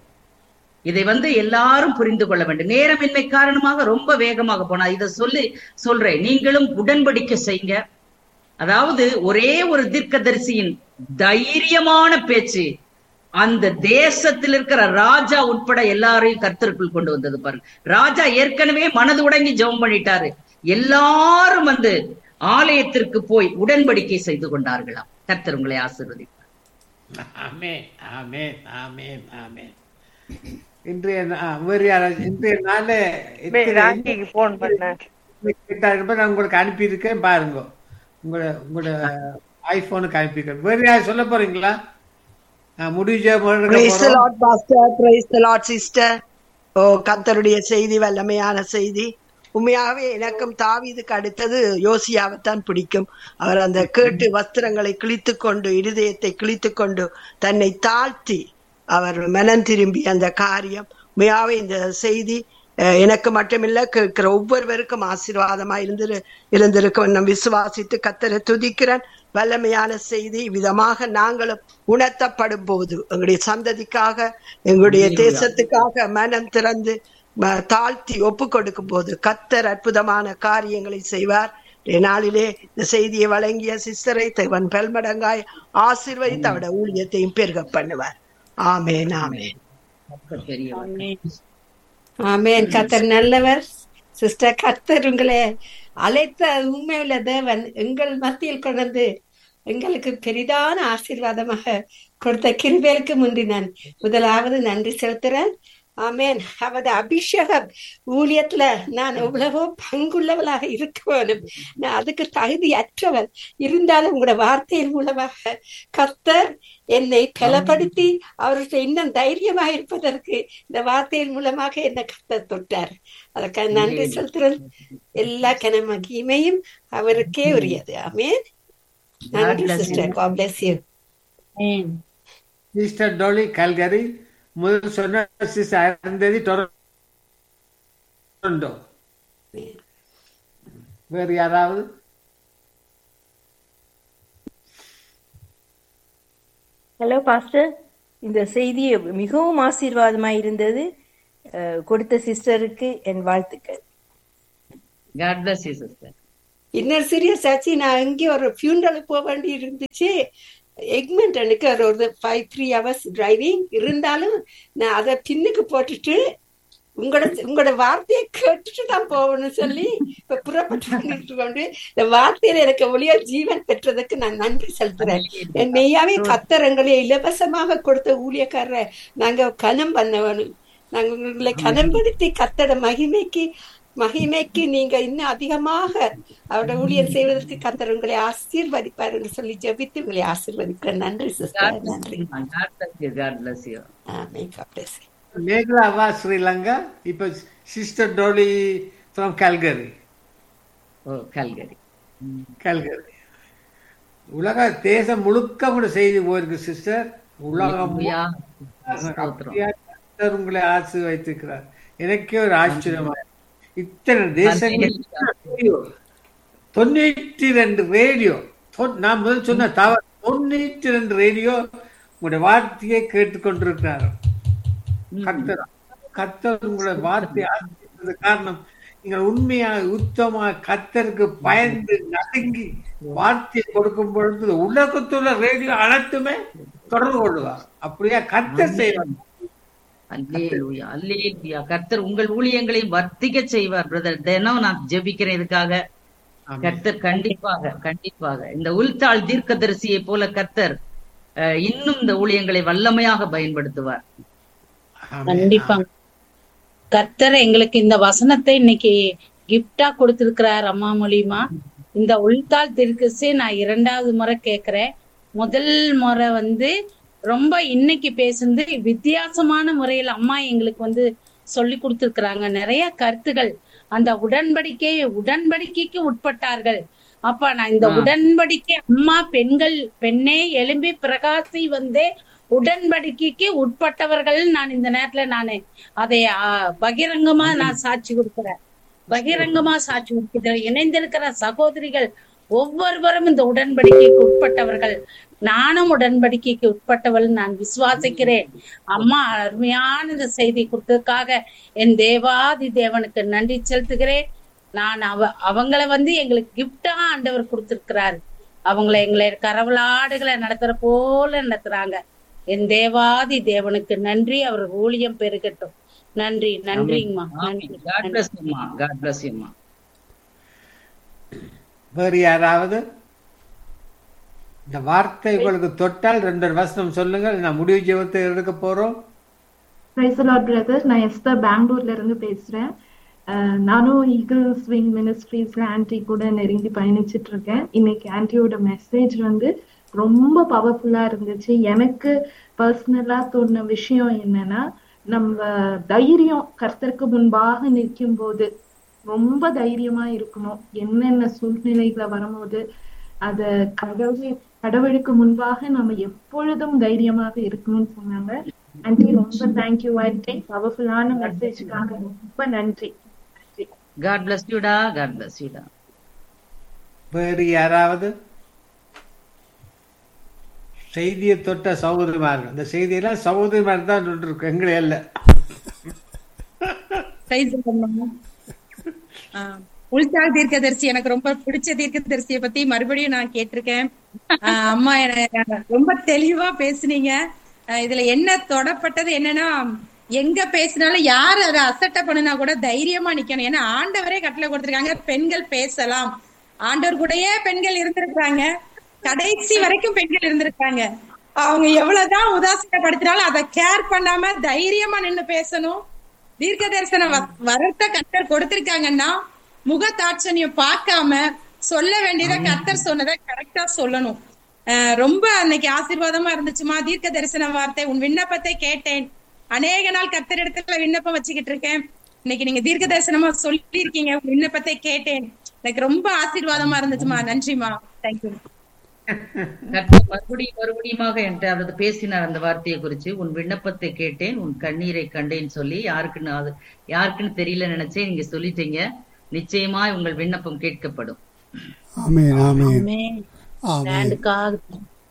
இதை வந்து எல்லாரும் புரிந்து கொள்ள வேண்டும் நேரமின்மை காரணமாக ரொம்ப வேகமாக போனா இதை சொல்லி சொல்றேன் நீங்களும் உடன்படிக்கை செய்யுங்க அதாவது ஒரே ஒரு தீர்க்கதரிசியின் தைரியமான பேச்சு அந்த தேசத்தில் இருக்கிற ராஜா உட்பட எல்லாரையும் கர்த்தருக்குள் கொண்டு வந்தது பாருங்க ராஜா ஏற்கனவே மனது உடங்கி ஜெபம் பண்ணிட்டாரு எல்லாரும் வந்து ஆலயத்திற்கு போய் உடன்படிக்கை செய்து கொண்டார்களாம் கர்த்தர் உங்களை ஆசீர்வதிப்பார் ஆமென் ஆமென் ஆமென் ஆமென் இன்றைய நா- வேறு யாராவது இன்றைய நாள ராங்கிக்கு போன் பண்ண நான் உங்களுக்கு அனுப்பியிருக்கேன் பாருங்க உங்களோட உங்களோட ஐபோனுக்கு அனுப்பியிருக்கேன் வேறு யாராவது சொல்ல போறீங்களா நான் முடிஞ்ச praise the lord pastor praise the lord sister ஓ கர்த்தருடைய செய்தி வல்லமையான செய்தி உண்மையாவே எனக்கும் தாவீதுக்கு அடுத்தது யோசியாவைத்தான் பிடிக்கும் அவர் அந்த கேட்டு வஸ்திரங்களை கிழித்து கொண்டு இருதயத்தை கிழித்து கொண்டு தன்னை தாழ்த்தி அவர் மனம் திரும்பி அந்த காரியம் உண்மையாவே இந்த செய்தி அஹ், எனக்கு மட்டுமில்ல கேட்கிற ஒவ்வொருவருக்கும் ஆசீர்வாதமா இருந்து இருந்திருக்கும் நான் விசுவாசித்து கத்தரை துதிக்கிறேன் வல்லமையான செய்தி விதமாக நாங்களும் உணர்த்தப்படும் போது எங்களுடைய சந்ததிக்காக எங்களுடைய தேசத்துக்காக மனம் திறந்து ம- தாழ்த்தி ஒப்பு கொடுக்கும் போது கத்தர் அற்புதமான காரியங்களை செய்வார் இன்றைய நாளிலே இந்த செய்தியை வழங்கிய சிஸ்டரை தேவன் பல்மடங்காய் ஆசீர்வதித்து அவருடைய ஊழியத்தையும் பெருக பண்ணுவார் ஆமேன் ஆமேன் கர்த்தர் பெரியவர் ஆமென் கர்த்தர் நல்லவர் சிஸ்டர் கர்த்தர் உங்களை அழைத்த உண்மையுள்ள தேவன் எங்கள் மத்தியில் கொண்டு வந்து எங்களுக்கு பெரிதான ஆசீர்வாதமாக கொடுத்த கிருபேலுக்கு முந்தி நான் முதலாவது நன்றி செலுத்துறேன் ஆமென் அவரது அபிஷேகம் ஊழியத்துல நான் எவ்வளவோ பங்குள்ளவளாக இருக்க வேணும் நான் அதுக்கு தகுதி அற்றவள் இருந்தாலும் உங்களோட வார்த்தையின் மூலமாக கர்த்தர் என்னை பலப்படுத்தி அவருக்கு இன்னும் தைரியமாக இருப்பதற்கு இந்த வார்த்தையின் மூலமாக என்ன கர்த்தர் தொட்டார் அதற்காக நன்றி செலுத்துறேன் எல்லா கன மகிமையும் அவருக்கே உரியது ஆமென் நன்றி bless you. Sister God bless you sister Dolly Calgary முதல் சொன்ன சிஸ்டர் அருந்ததி டொரண்டோ வேறு யாராவது ஹலோ பாஸ்டர் இந்த செய்தி மிகவும் ஆசீர்வாதமாக இருந்தது அஹ், கொடுத்த சிஸ்டருக்கு என் வாழ்த்துக்கள் காட் பிளஸ் யூ சிஸ்டர் இன்னொரு சீரியஸ் ஆச்சு நான் இங்கே ஒரு ஃபியூனரலுக்கு போக வேண்டி இருந்துச்சு எக்மெண்டனுக்கு ஒரு ஒரு ஃபைவ் த்ரீ ஹவர்ஸ் டிரைவிங் இருந்தாலும் நான் அதை பின்னுக்கு போட்டுட்டு உங்களோட உங்களோட வார்த்தையை கேட்டுட்டு தான் போகணும்னு சொல்லி இப்ப புறப்பட்டு வந்துட்டு கொண்டு இந்த வார்த்தையில எனக்கு ஒளியா ஜீவன் பெற்றதுக்கு நான் நன்றி செலுத்துறேன் என் மெய்யாவே கத்தரங்களை இலவசமாக கொடுத்த ஊழியக்காரரை நாங்க கனம் பண்ண வேணும் நாங்க உங்களை கனப்படுத்தி கத்தட மகிமைக்கு மகிமைக்கு நீங்க இன்னும் அதிகமாக அவரோட ஊழியர் செய்வதற்கு கத்தர் உங்களை ஆசீர்வதிப்பார் என்று சொல்லி ஜெபித்து உங்களை ஆசீர்வதிக்கிறேன் நன்றி சிஸ்டர் நன்றி God bless you God bless you amen. God bless you. மேகலாவா ஸ்ரீலங்கா இப்ப சிஸ்டர் டோலி ஃப்ரம் கல்கரி ஓ கல்கரி கல்கரி உலக தேசம் முழுக்க கூட செய்தி போயிருக்கு சிஸ்டர் உலகம் ஹalleluya. ஸ்தோத்திரம் அப்படியா கர்த்தர் உங்களை ஆசை வைத்திருக்கிறார் எனக்கே ஒரு ஆச்சரியமா இருக்கு. இத்தனை தேசங்கள் ரேடியோ தொண்ணூற்றி ரெண்டு ரேடியோ நான் முதல் சொன்ன தவறு தொண்ணூற்றி ரெண்டு ரேடியோ உங்களுடைய வார்த்தையை கேட்டுக்கொண்டிருக்கிறார் கர்த்தர் கர்த்தர் உங்களுடைய வார்த்தை ஆசீர்வதித்தது காரணம் நீங்கள் உண்மையாக உத்தமாக கர்த்தருக்கு பயந்து நடுங்கி வார்த்தையை கொடுக்கும் பொழுது உலகத்துள்ள ரேடியோ அனைத்துமே தொடர்பு கொள்ளுவார் அப்படியா கர்த்தர் செய்வார் அல்லேலூயா அல்லேலூயா கர்த்தர் உங்கள் ஊழியங்களை வர்த்திக்க செய்வார் பிரதர் தினம் நான் ஜெபிக்கிறேன் இதுக்காக ஆமென். கர்த்தர் கண்டிப்பாக கண்டிப்பாக இந்த உள்தாள் தீர்க்கதரிசியை போல கர்த்தர் அஹ், இன்னும் இந்த ஊழியங்களை வல்லமையாக பயன்படுத்துவார் ஆமென். கண்டிப்பா கர்த்தர் எங்களுக்கு இந்த வசனத்தை இன்னைக்கு கிஃப்டா கொடுத்திருக்கிறார் அம்மா மூலியமா இந்த உள்தாள் திருக்கசே நான் இரண்டாவது முறை கேக்குறேன் முதல் முறை வந்து ரொம்ப இன்னைக்கு பேசுனது வித்தியாசமான முறையில் அம்மா எங்களுக்கு வந்து சொல்லி கொடுத்திருக்கிறாங்க நிறைய கருத்துகள் அந்த உடன்படிக்கை உடன்படிக்கைக்கு உட்பட்டார்கள் அப்ப நான் இந்த ஆ. உடன்படிக்கை அம்மா பெண்கள் பெண்ணே எழும்பி பிரகாசி வந்தே உடன்படிக்கைக்கு உட்பட்டவர்கள் நான் இந்த நேரத்துல நானு அதை ஆ, பகிரங்கமா நான் சாட்சி கொடுக்கிறேன் பகிரங்கமா சாட்சி கொடுக்கிறேன் இணைந்திருக்கிற சகோதரிகள் ஒவ்வொருவரும் இந்த உடன்படிக்கைக்கு உட்பட்டவர்கள் நானும் உடன்படிக்கைக்கு உட்பட்டவள் நான் விசுவாசிக்கிறேன் அம்மா அருமையான இந்த செய்தி கொடுத்ததுக்காக என் தேவாதி தேவனுக்கு நன்றி செலுத்துகிறேன் நான் அவ அவங்கள வந்து எங்களுக்கு கிஃப்டா ஆண்டவர் கொடுத்திருக்கிறாரு அவங்கள எங்களை கரவலாடுகளை நடத்துற போல நடத்துறாங்க என் தேவாதி தேவனுக்கு நன்றி அவர் ஊழியம் பெருகட்டும் நன்றி நன்றிங்கம்மா நன்றி காட் பிளஸ் யூமா காட் பிளஸ் யூமா வேறு யாராவது இந்த வார்த்தை உங்களுக்கு தொட்டால் ரெண்டு வசனம் சொல்லுங்கள் நான் முடிவு ஜீவத்தை எடுக்க போறோம் பிரைஸ் லார்ட் பிரதர் நான் எஸ்தர் பெங்களூர்ல இருந்து பேசுறேன் அஹ் நானும் ஈகிள் ஸ்விங் மினிஸ்ட்ரீஸ்ல ஆன்டி கூட நெருங்கி பயணிச்சிட்டு இருக்கேன் இன்னைக்கு ஆன்டியோட மெசேஜ் வந்து ரொம்ப பவர்ஃபுல்லா இருந்துச்சு எனக்கு பர்சனலா தோணுன விஷயம் என்னன்னா நம்ம தைரியம் கர்த்தருக்கு முன்பாக நிற்கும் போது ரொம்ப தைரியமா இருக்கணும் என்னென்ன சூழ்நிலைகளை வரும்போது அத கடவுள் கடவுளுக்கு முன்பாக நம்ம எப்பொழுதும் தைரியமாக இருக்கணும்னு சொன்னாங்க ஆன்டி ரொம்ப தேங்க்யூ ஆன்டி பவர்ஃபுல்லான மெசேஜ்க்காக ரொம்ப நன்றி நன்றி காட் பிளஸ் யூடா காட் பிளஸ் யூடா வேறு யாராவது செய்தியை தொட்ட சகோதரிமார்கள் இந்த செய்தியெல்லாம் சகோதரிமார் தான் இருக்கு எங்களை அல்ல Praise the Lord, ma'am. ஆ, உள்தாள் தீர்க்கதரிசி எனக்கு ரொம்ப பிடிச்ச தீர்க்கதரிசியை பத்தி மறுபடியும் நான் கேட்டிருக்கேன் ஆ, அம்மா என்ன ரொம்ப தெளிவா பேசுனீங்க ஆ, இதுல என்ன தொடப்பட்டது என்னன்னா எங்க பேசினாலும் யார் அதை அசட்டை பண்ணுனா கூட தைரியமா நிக்கணும் ஏன்னா ஆண்டவரே கட்டளை கொடுத்திருக்காங்க பெண்கள் பேசலாம் ஆண்டவர் கூடயே பெண்கள் இருந்திருக்காங்க கடைசி வரைக்கும் பெண்கள் இருந்திருக்காங்க அவங்க எவ்வளவுதான் உதாசீனப்படுத்தினாலும் அதை கேர் பண்ணாம தைரியமா நின்னு பேசணும் தீர்க்க தரிசனம் வ- வரத்த கர்த்தர் கொடுத்திருக்காங்கன்னா முகத்தாட்சணியம் பார்க்காம சொல்ல வேண்டியதை கர்த்தர் சொன்னதை கரெக்டா சொல்லணும் அஹ் ரொம்ப அன்னைக்கு ஆசீர்வாதமா இருந்துச்சுமா தீர்க்க தரிசன வார்த்தை உன் விண்ணப்பத்தை கேட்டேன் அநேக நாள் கர்த்தர் இடத்துல விண்ணப்பம் வச்சுக்கிட்டு இருக்கேன் இன்னைக்கு நீங்க தீர்க்க தரிசனமா சொல்லி இருக்கீங்க உன் விண்ணப்பத்தை கேட்டேன் எனக்கு ரொம்ப ஆசீர்வாதமா இருந்துச்சுமா நன்றிமா தேங்க்யூ கர்த்தர் மறுபடியும் மறுபடியுமாக என்கிட்ட அதாவது பேசினார் அந்த வார்த்தையை குறிச்சு உன் விண்ணப்பத்தை கேட்டேன் உன் கண்ணீரை கண்டேன்னு சொல்லி யாருக்குன்னு அது யாருக்குன்னு தெரியல நினைச்சேன் நீங்க சொல்லிட்டீங்க நிச்சயமா உங்கள் விண்ணப்பம் கேட்கப்படும் ஆமேன் ஆமேன் ஆமென். ஆமேன் ஸ்டாண்டுக்காக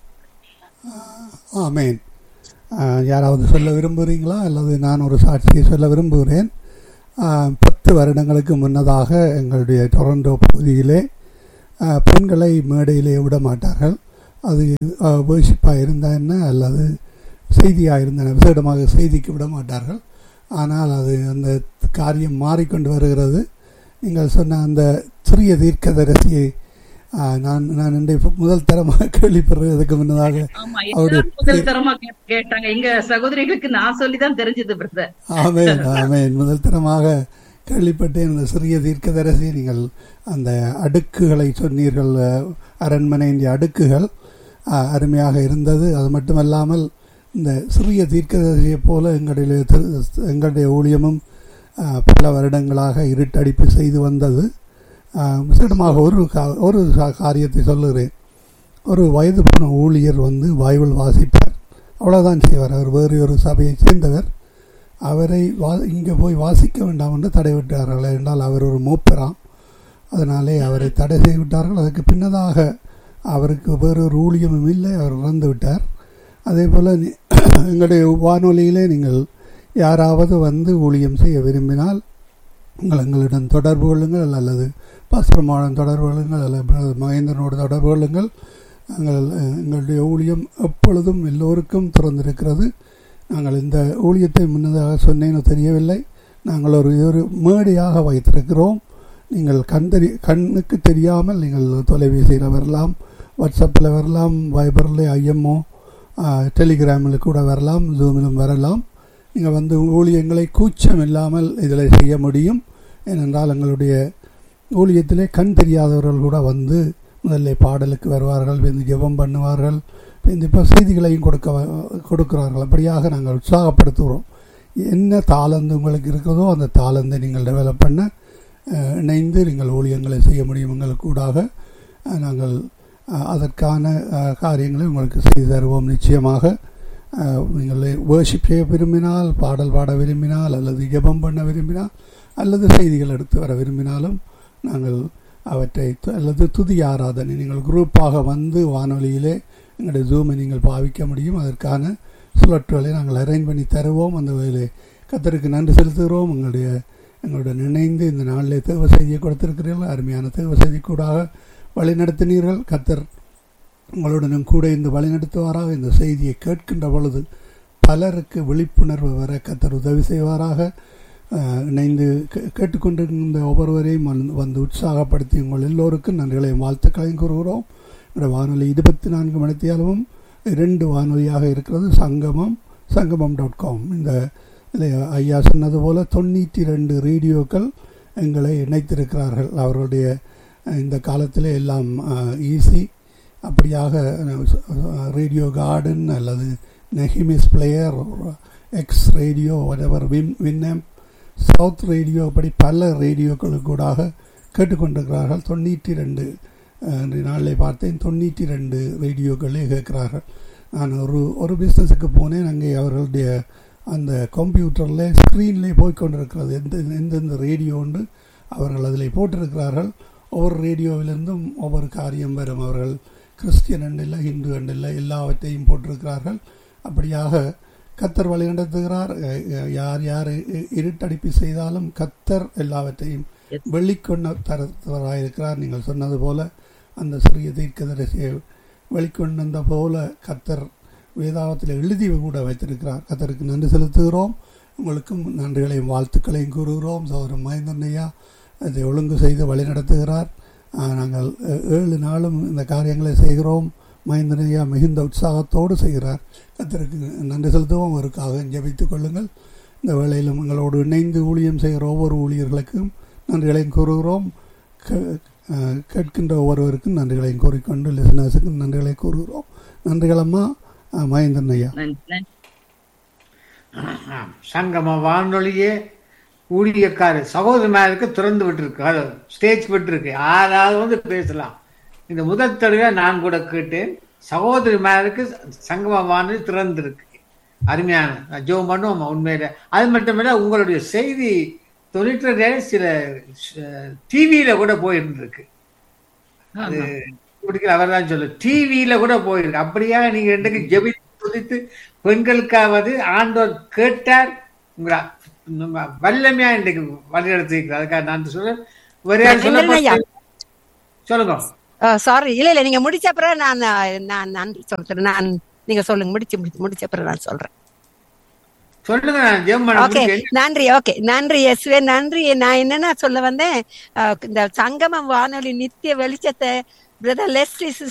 ஆமேன் ஆஹ், யாராவது சொல்ல விரும்புகிறீங்களா அல்லது நான் ஒரு சாட்சியை சொல்ல விரும்புகிறேன் ஆஹ், பத்து வருடங்களுக்கு முன்னதாக எங்களுடைய டொரண்டோ பகுதியிலே ஆஹ், பெண்களை மேடையிலே விட மாட்டார்கள் அது வேர்ஷிப்பாக இருந்தா என்ன அல்லது செய்தியாக இருந்தன விசேடமாக செய்திக்கு விட மாட்டார்கள் ஆனால் அது அந்த காரியம் மாறிக்கொண்டு வருகிறது நீங்கள் சொன்ன அந்த சிறிய தீர்க்கதரிசியை ஆஹ், நான் நான் இன்றைய முதல் தரமாக கேள்விப்படுறதுக்கு முன்னதாக ஆமா அவருடைய எல்லாரும் முதல் தரமா கே- கேட்டாங்க எங்க சகோதரிகளுக்கு நான் சொல்லிதான் தெரிஞ்சது பிரதர் ஆமேன் ஆமேன் முதல் தரமாக கேள்விப்பட்டேன் இந்த சிறிய தீர்க்கதரிசி நீங்கள் அந்த அடுக்குகளை சொன்னீர்கள் அஹ், அரண்மனையின் அடுக்குகள் அஹ், அருமையாக இருந்தது அது மட்டுமல்லாமல் இந்த சிறிய தீர்க்கதரிசியைப் போல எங்களுடைய திரு- எங்களுடைய ஊழியமும் அஹ், பல வருடங்களாக இருட்டடிப்பு செய்து வந்தது அஹ், விசேடமாக ஒரு கா- ஒரு கா- காரியத்தை சொல்லுகிறேன் ஒரு வயது போன ஊழியர் வந்து பைபிள் வாசிப்பார் அவ்வளோதான் செய்வார் அவர் வேறு ஒரு சபையைச் சேர்ந்தவர் அவரை வா இங்கே போய் வாசிக்க வேண்டாம் என்று தடை விட்டார்கள் என்றால் அவர் ஒரு மூப்பராம் அதனாலே அவரை தடை செய்து விட்டார்கள் அதுக்கு பின்னதாக அவருக்கு வேறொரு ஊழியமும் இல்லை அவர் இறந்து விட்டார் அதே போல் எங்களுடைய வானொலியிலே நீங்கள் யாராவது வந்து ஊழியம் செய்ய விரும்பினால் உங்கள் எங்களிடம் தொடர்பு கொள்ளுங்கள் அல்லது பாஸ்பரமாவுடன் தொடர்பு கொள்ளுங்கள் அல்லது பிரதர் மகேந்திரனோடு தொடர்பு கொள்ளுங்கள் நாங்கள் அஹ், எங்களுடைய ஊழியம் எப்பொழுதும் எல்லோருக்கும் திறந்திருக்கிறது நாங்கள் இந்த ஊழியத்தை முன்னதாக சொன்னேன்னு தெரியவில்லை நாங்கள் ஒரு ஒரு மேடையாக வைத்திருக்கிறோம் நீங்கள் கண் தெரி கண்ணுக்கு தெரியாமல் நீங்கள் தொலைபேசியில் வரலாம் வாட்ஸ்அப்பில் வரலாம் வைபரில் ஐஎம்ஓ டெலிகிராமில் கூட வரலாம் ஜூமிலும் வரலாம் நீங்கள் வந்து ஊழியங்களை கூச்சம் இல்லாமல் இதில் செய்ய முடியும் ஏனென்றால் எங்களுடைய ஊழியத்திலே கண் தெரியாதவர்கள் கூட வந்து முதல்ல பாடலுக்கு வருவார்கள் வந்து ஜெபம் பண்ணுவார்கள் இந்த இப்போ செய்திகளையும் கொடுக்க வ- கொடுக்கிறார்கள் அப்படியாக நாங்கள் உற்சாகப்படுத்துகிறோம் என்ன தாளந்து உங்களுக்கு இருக்கிறதோ அந்த தாளந்தை நீங்கள் டெவலப் பண்ண அஹ், இணைந்து நீங்கள் ஊழியங்களை செய்ய முடியும் எங்களுக்கு கூடாக அஹ், நாங்கள் அஹ், அதற்கான அஹ், காரியங்களை உங்களுக்கு செய்து தருவோம் நிச்சயமாக அஹ், நீங்கள் வேர்ஷிப் செய்ய விரும்பினால் பாடல் பாட விரும்பினால் அல்லது ஜெபம் பண்ண விரும்பினால் அல்லது செய்திகள் எடுத்து வர விரும்பினாலும் நாங்கள் அவற்றை து- அல்லது துதி ஆராதனை நீங்கள் குரூப்பாக வந்து வானொலியிலே எங்களுடைய ஜூமை நீங்கள் பாவிக்க முடியும் அதற்கான சுழற்றுகளை நாங்கள் அரேஞ்ச் பண்ணி தருவோம் அந்த வகையிலே கத்தருக்கு நன்றி செலுத்துகிறோம் எங்களுடைய எங்களுடன் இணைந்து இந்த நாளிலே தேவ செய்தியை கொடுத்திருக்கிறீர்கள் அருமையான தேவ செய்தி கூடாக வழிநடத்தினீர்கள் கத்தர் உங்களுடனும் கூட இந்த வழிநடத்துவாராக இந்த செய்தியை கேட்கின்ற பொழுது பலருக்கு விழிப்புணர்வு வர கத்தர் உதவி செய்வாராக அஹ், இணைந்து கே- கேட்டுக்கொண்டிருந்த ஒவ்வொருவரையும் வந்து- வந்து உற்சாகப்படுத்தி உங்கள் எல்லோருக்கும் நன்றிகளையும் வாழ்த்துக்களையும் கூறுகிறோம் இந்த வானொலி இருபத்தி நான்கு மணித்தியாலமும் இரண்டு வானொலியாக இருக்கிறது சங்கமம் சங்கமம் டாட் காம் இந்த இதில் ஐயா சொன்னது போல தொண்ணூற்றி ரெண்டு ரேடியோக்கள் எங்களை இணைத்திருக்கிறார்கள் அவர்களுடைய அஹ், இந்த காலத்திலே எல்லாம் ஈஸி அப்படியாக அஹ், ரேடியோ கார்டன் அல்லது நெஹிமிஸ் பிளேயர் எக்ஸ் ரேடியோ whatever வின் வின்எம் சவுத் ரேடியோ அப்படி பல ரேடியோக்களுக்கு கூடாக கேட்டுக்கொண்டிருக்கிறார்கள் தொண்ணூற்றி ரெண்டு நாளில் பார்த்தேன் தொண்ணூற்றி ரெண்டு ரேடியோக்களே கேட்கிறார்கள் நான் ஒரு ஒரு பிஸ்னஸுக்கு போனேன் அங்கே அவர்களுடைய அந்த கம்ப்யூட்டரில் ஸ்க்ரீன்லேயே போய் கொண்டிருக்கிறது எந்த எந்தெந்த ரேடியோ உண்டு அவர்கள் அதில் போட்டிருக்கிறார்கள் ஒவ்வொரு ரேடியோவிலிருந்தும் ஒவ்வொரு காரியம் வரும் அவர்கள் கிறிஸ்டியன் அண்டில் ஹிந்து அண்டில் எல்லாவற்றையும் போட்டிருக்கிறார்கள் அப்படியாக கத்தர் வழி நடத்துகிறார் அஹ், அஹ், யார் யார் இ- இருட்டடிப்பு செய்தாலும் கத்தர் எல்லாவற்றையும் வெளிக்கொண்ட தரத்தவராயிருக்கிறார் நீங்கள் சொன்னது போல அந்த சிறிய தீர்க்கதரிசியை வெளிக்கொண்டு வந்த போல கத்தர் வேதாகத்தில் எழுதி கூட வைத்திருக்கிறார் கத்தருக்கு நன்றி செலுத்துகிறோம் உங்களுக்கும் நன்றிகளையும் வாழ்த்துக்களையும் கூறுகிறோம் சௌரம் மகேந்திரனையா அதை ஒழுங்கு செய்து வழி நடத்துகிறார் ஆஹ், நாங்கள் அஹ், ஏழு நாளும் இந்த காரியங்களை செய்கிறோம் மகேந்திரனையா மிகுந்த உற்சாகத்தோடு செய்கிறார் கத்தருக்கு நன்றி செலுத்துவோம் அவருக்காக ஜெபித்துக் கொள்ளுங்கள் இந்த வேளையிலும் எங்களோடு இணைந்து ஊழியம் செய்கிற ஒவ்வொரு ஊழியர்களுக்கும் நன்றிகளையும் கூறுகிறோம் கே- அஹ், கேட்கின்ற ஒவ்வொருவருக்கும் நன்றிகளையும் கூறிக்கொண்டு லிசனர்ஸுக்கும் நன்றிகளை கூறுகிறோம் நன்றிகள் அம்மா அஹ், மகேந்திரன் ஐயா நன்றி நன்றி ஆம். சங்கம வானொலியே ஊழியக்காரர் சகோதரமாருக்கு திறந்து விட்டுருக்கு அது ஸ்டேஜ் விட்டுருக்கு யாராவது வந்து பேசலாம் இந்த முதல் தடவை நான் கூட கேட்டேன் சகோதரிமாருக்கு சங்கம வானொலி திறந்திருக்கு அருமையான ஜோ பண்ணுவோம் உண்மையில அது மட்டுமில்ல உங்களுடைய செய்தி தொழிற்ற சில டிவியில கூட போயிருந்திருக்கு அது பிடிக்கல அவர் தான் சொல்லு டிவியில கூட போயிருக்கு அப்படியா நீங்க ரெண்டுக்கு ஜெபி துதித்து பெண்களுக்காவது ஆண்டோர் கேட்டார் உங்களை நம்ம வல்லமையா இன்றைக்கு வழிநடத்திருக்கிறார் அதுக்காக நான் சொல்றேன் வேற யாரும் சொல்ல இல்லையா? சொல்லுங்க சாரி இல்ல இல்ல நீங்க முடிச்ச பிறகு நான் நான் நன்றி சொல்றேன் நான் நீங்க சொல்லுங்க முடிச்சு முடிச்சு முடிச்ச பிறகு நான் சொல்றேன் சொல்லுங்க நான் ஜெபம் பண்ண ஓகே முடியும். நன்றி ஓகே நன்றி எஸ்வே நன்றி நான் என்னன்னா சொல்ல வந்தேன் அஹ், இந்த சங்கமம் வானொலி நித்திய வெளிச்சத்தை பிரதர் லெஸ்லி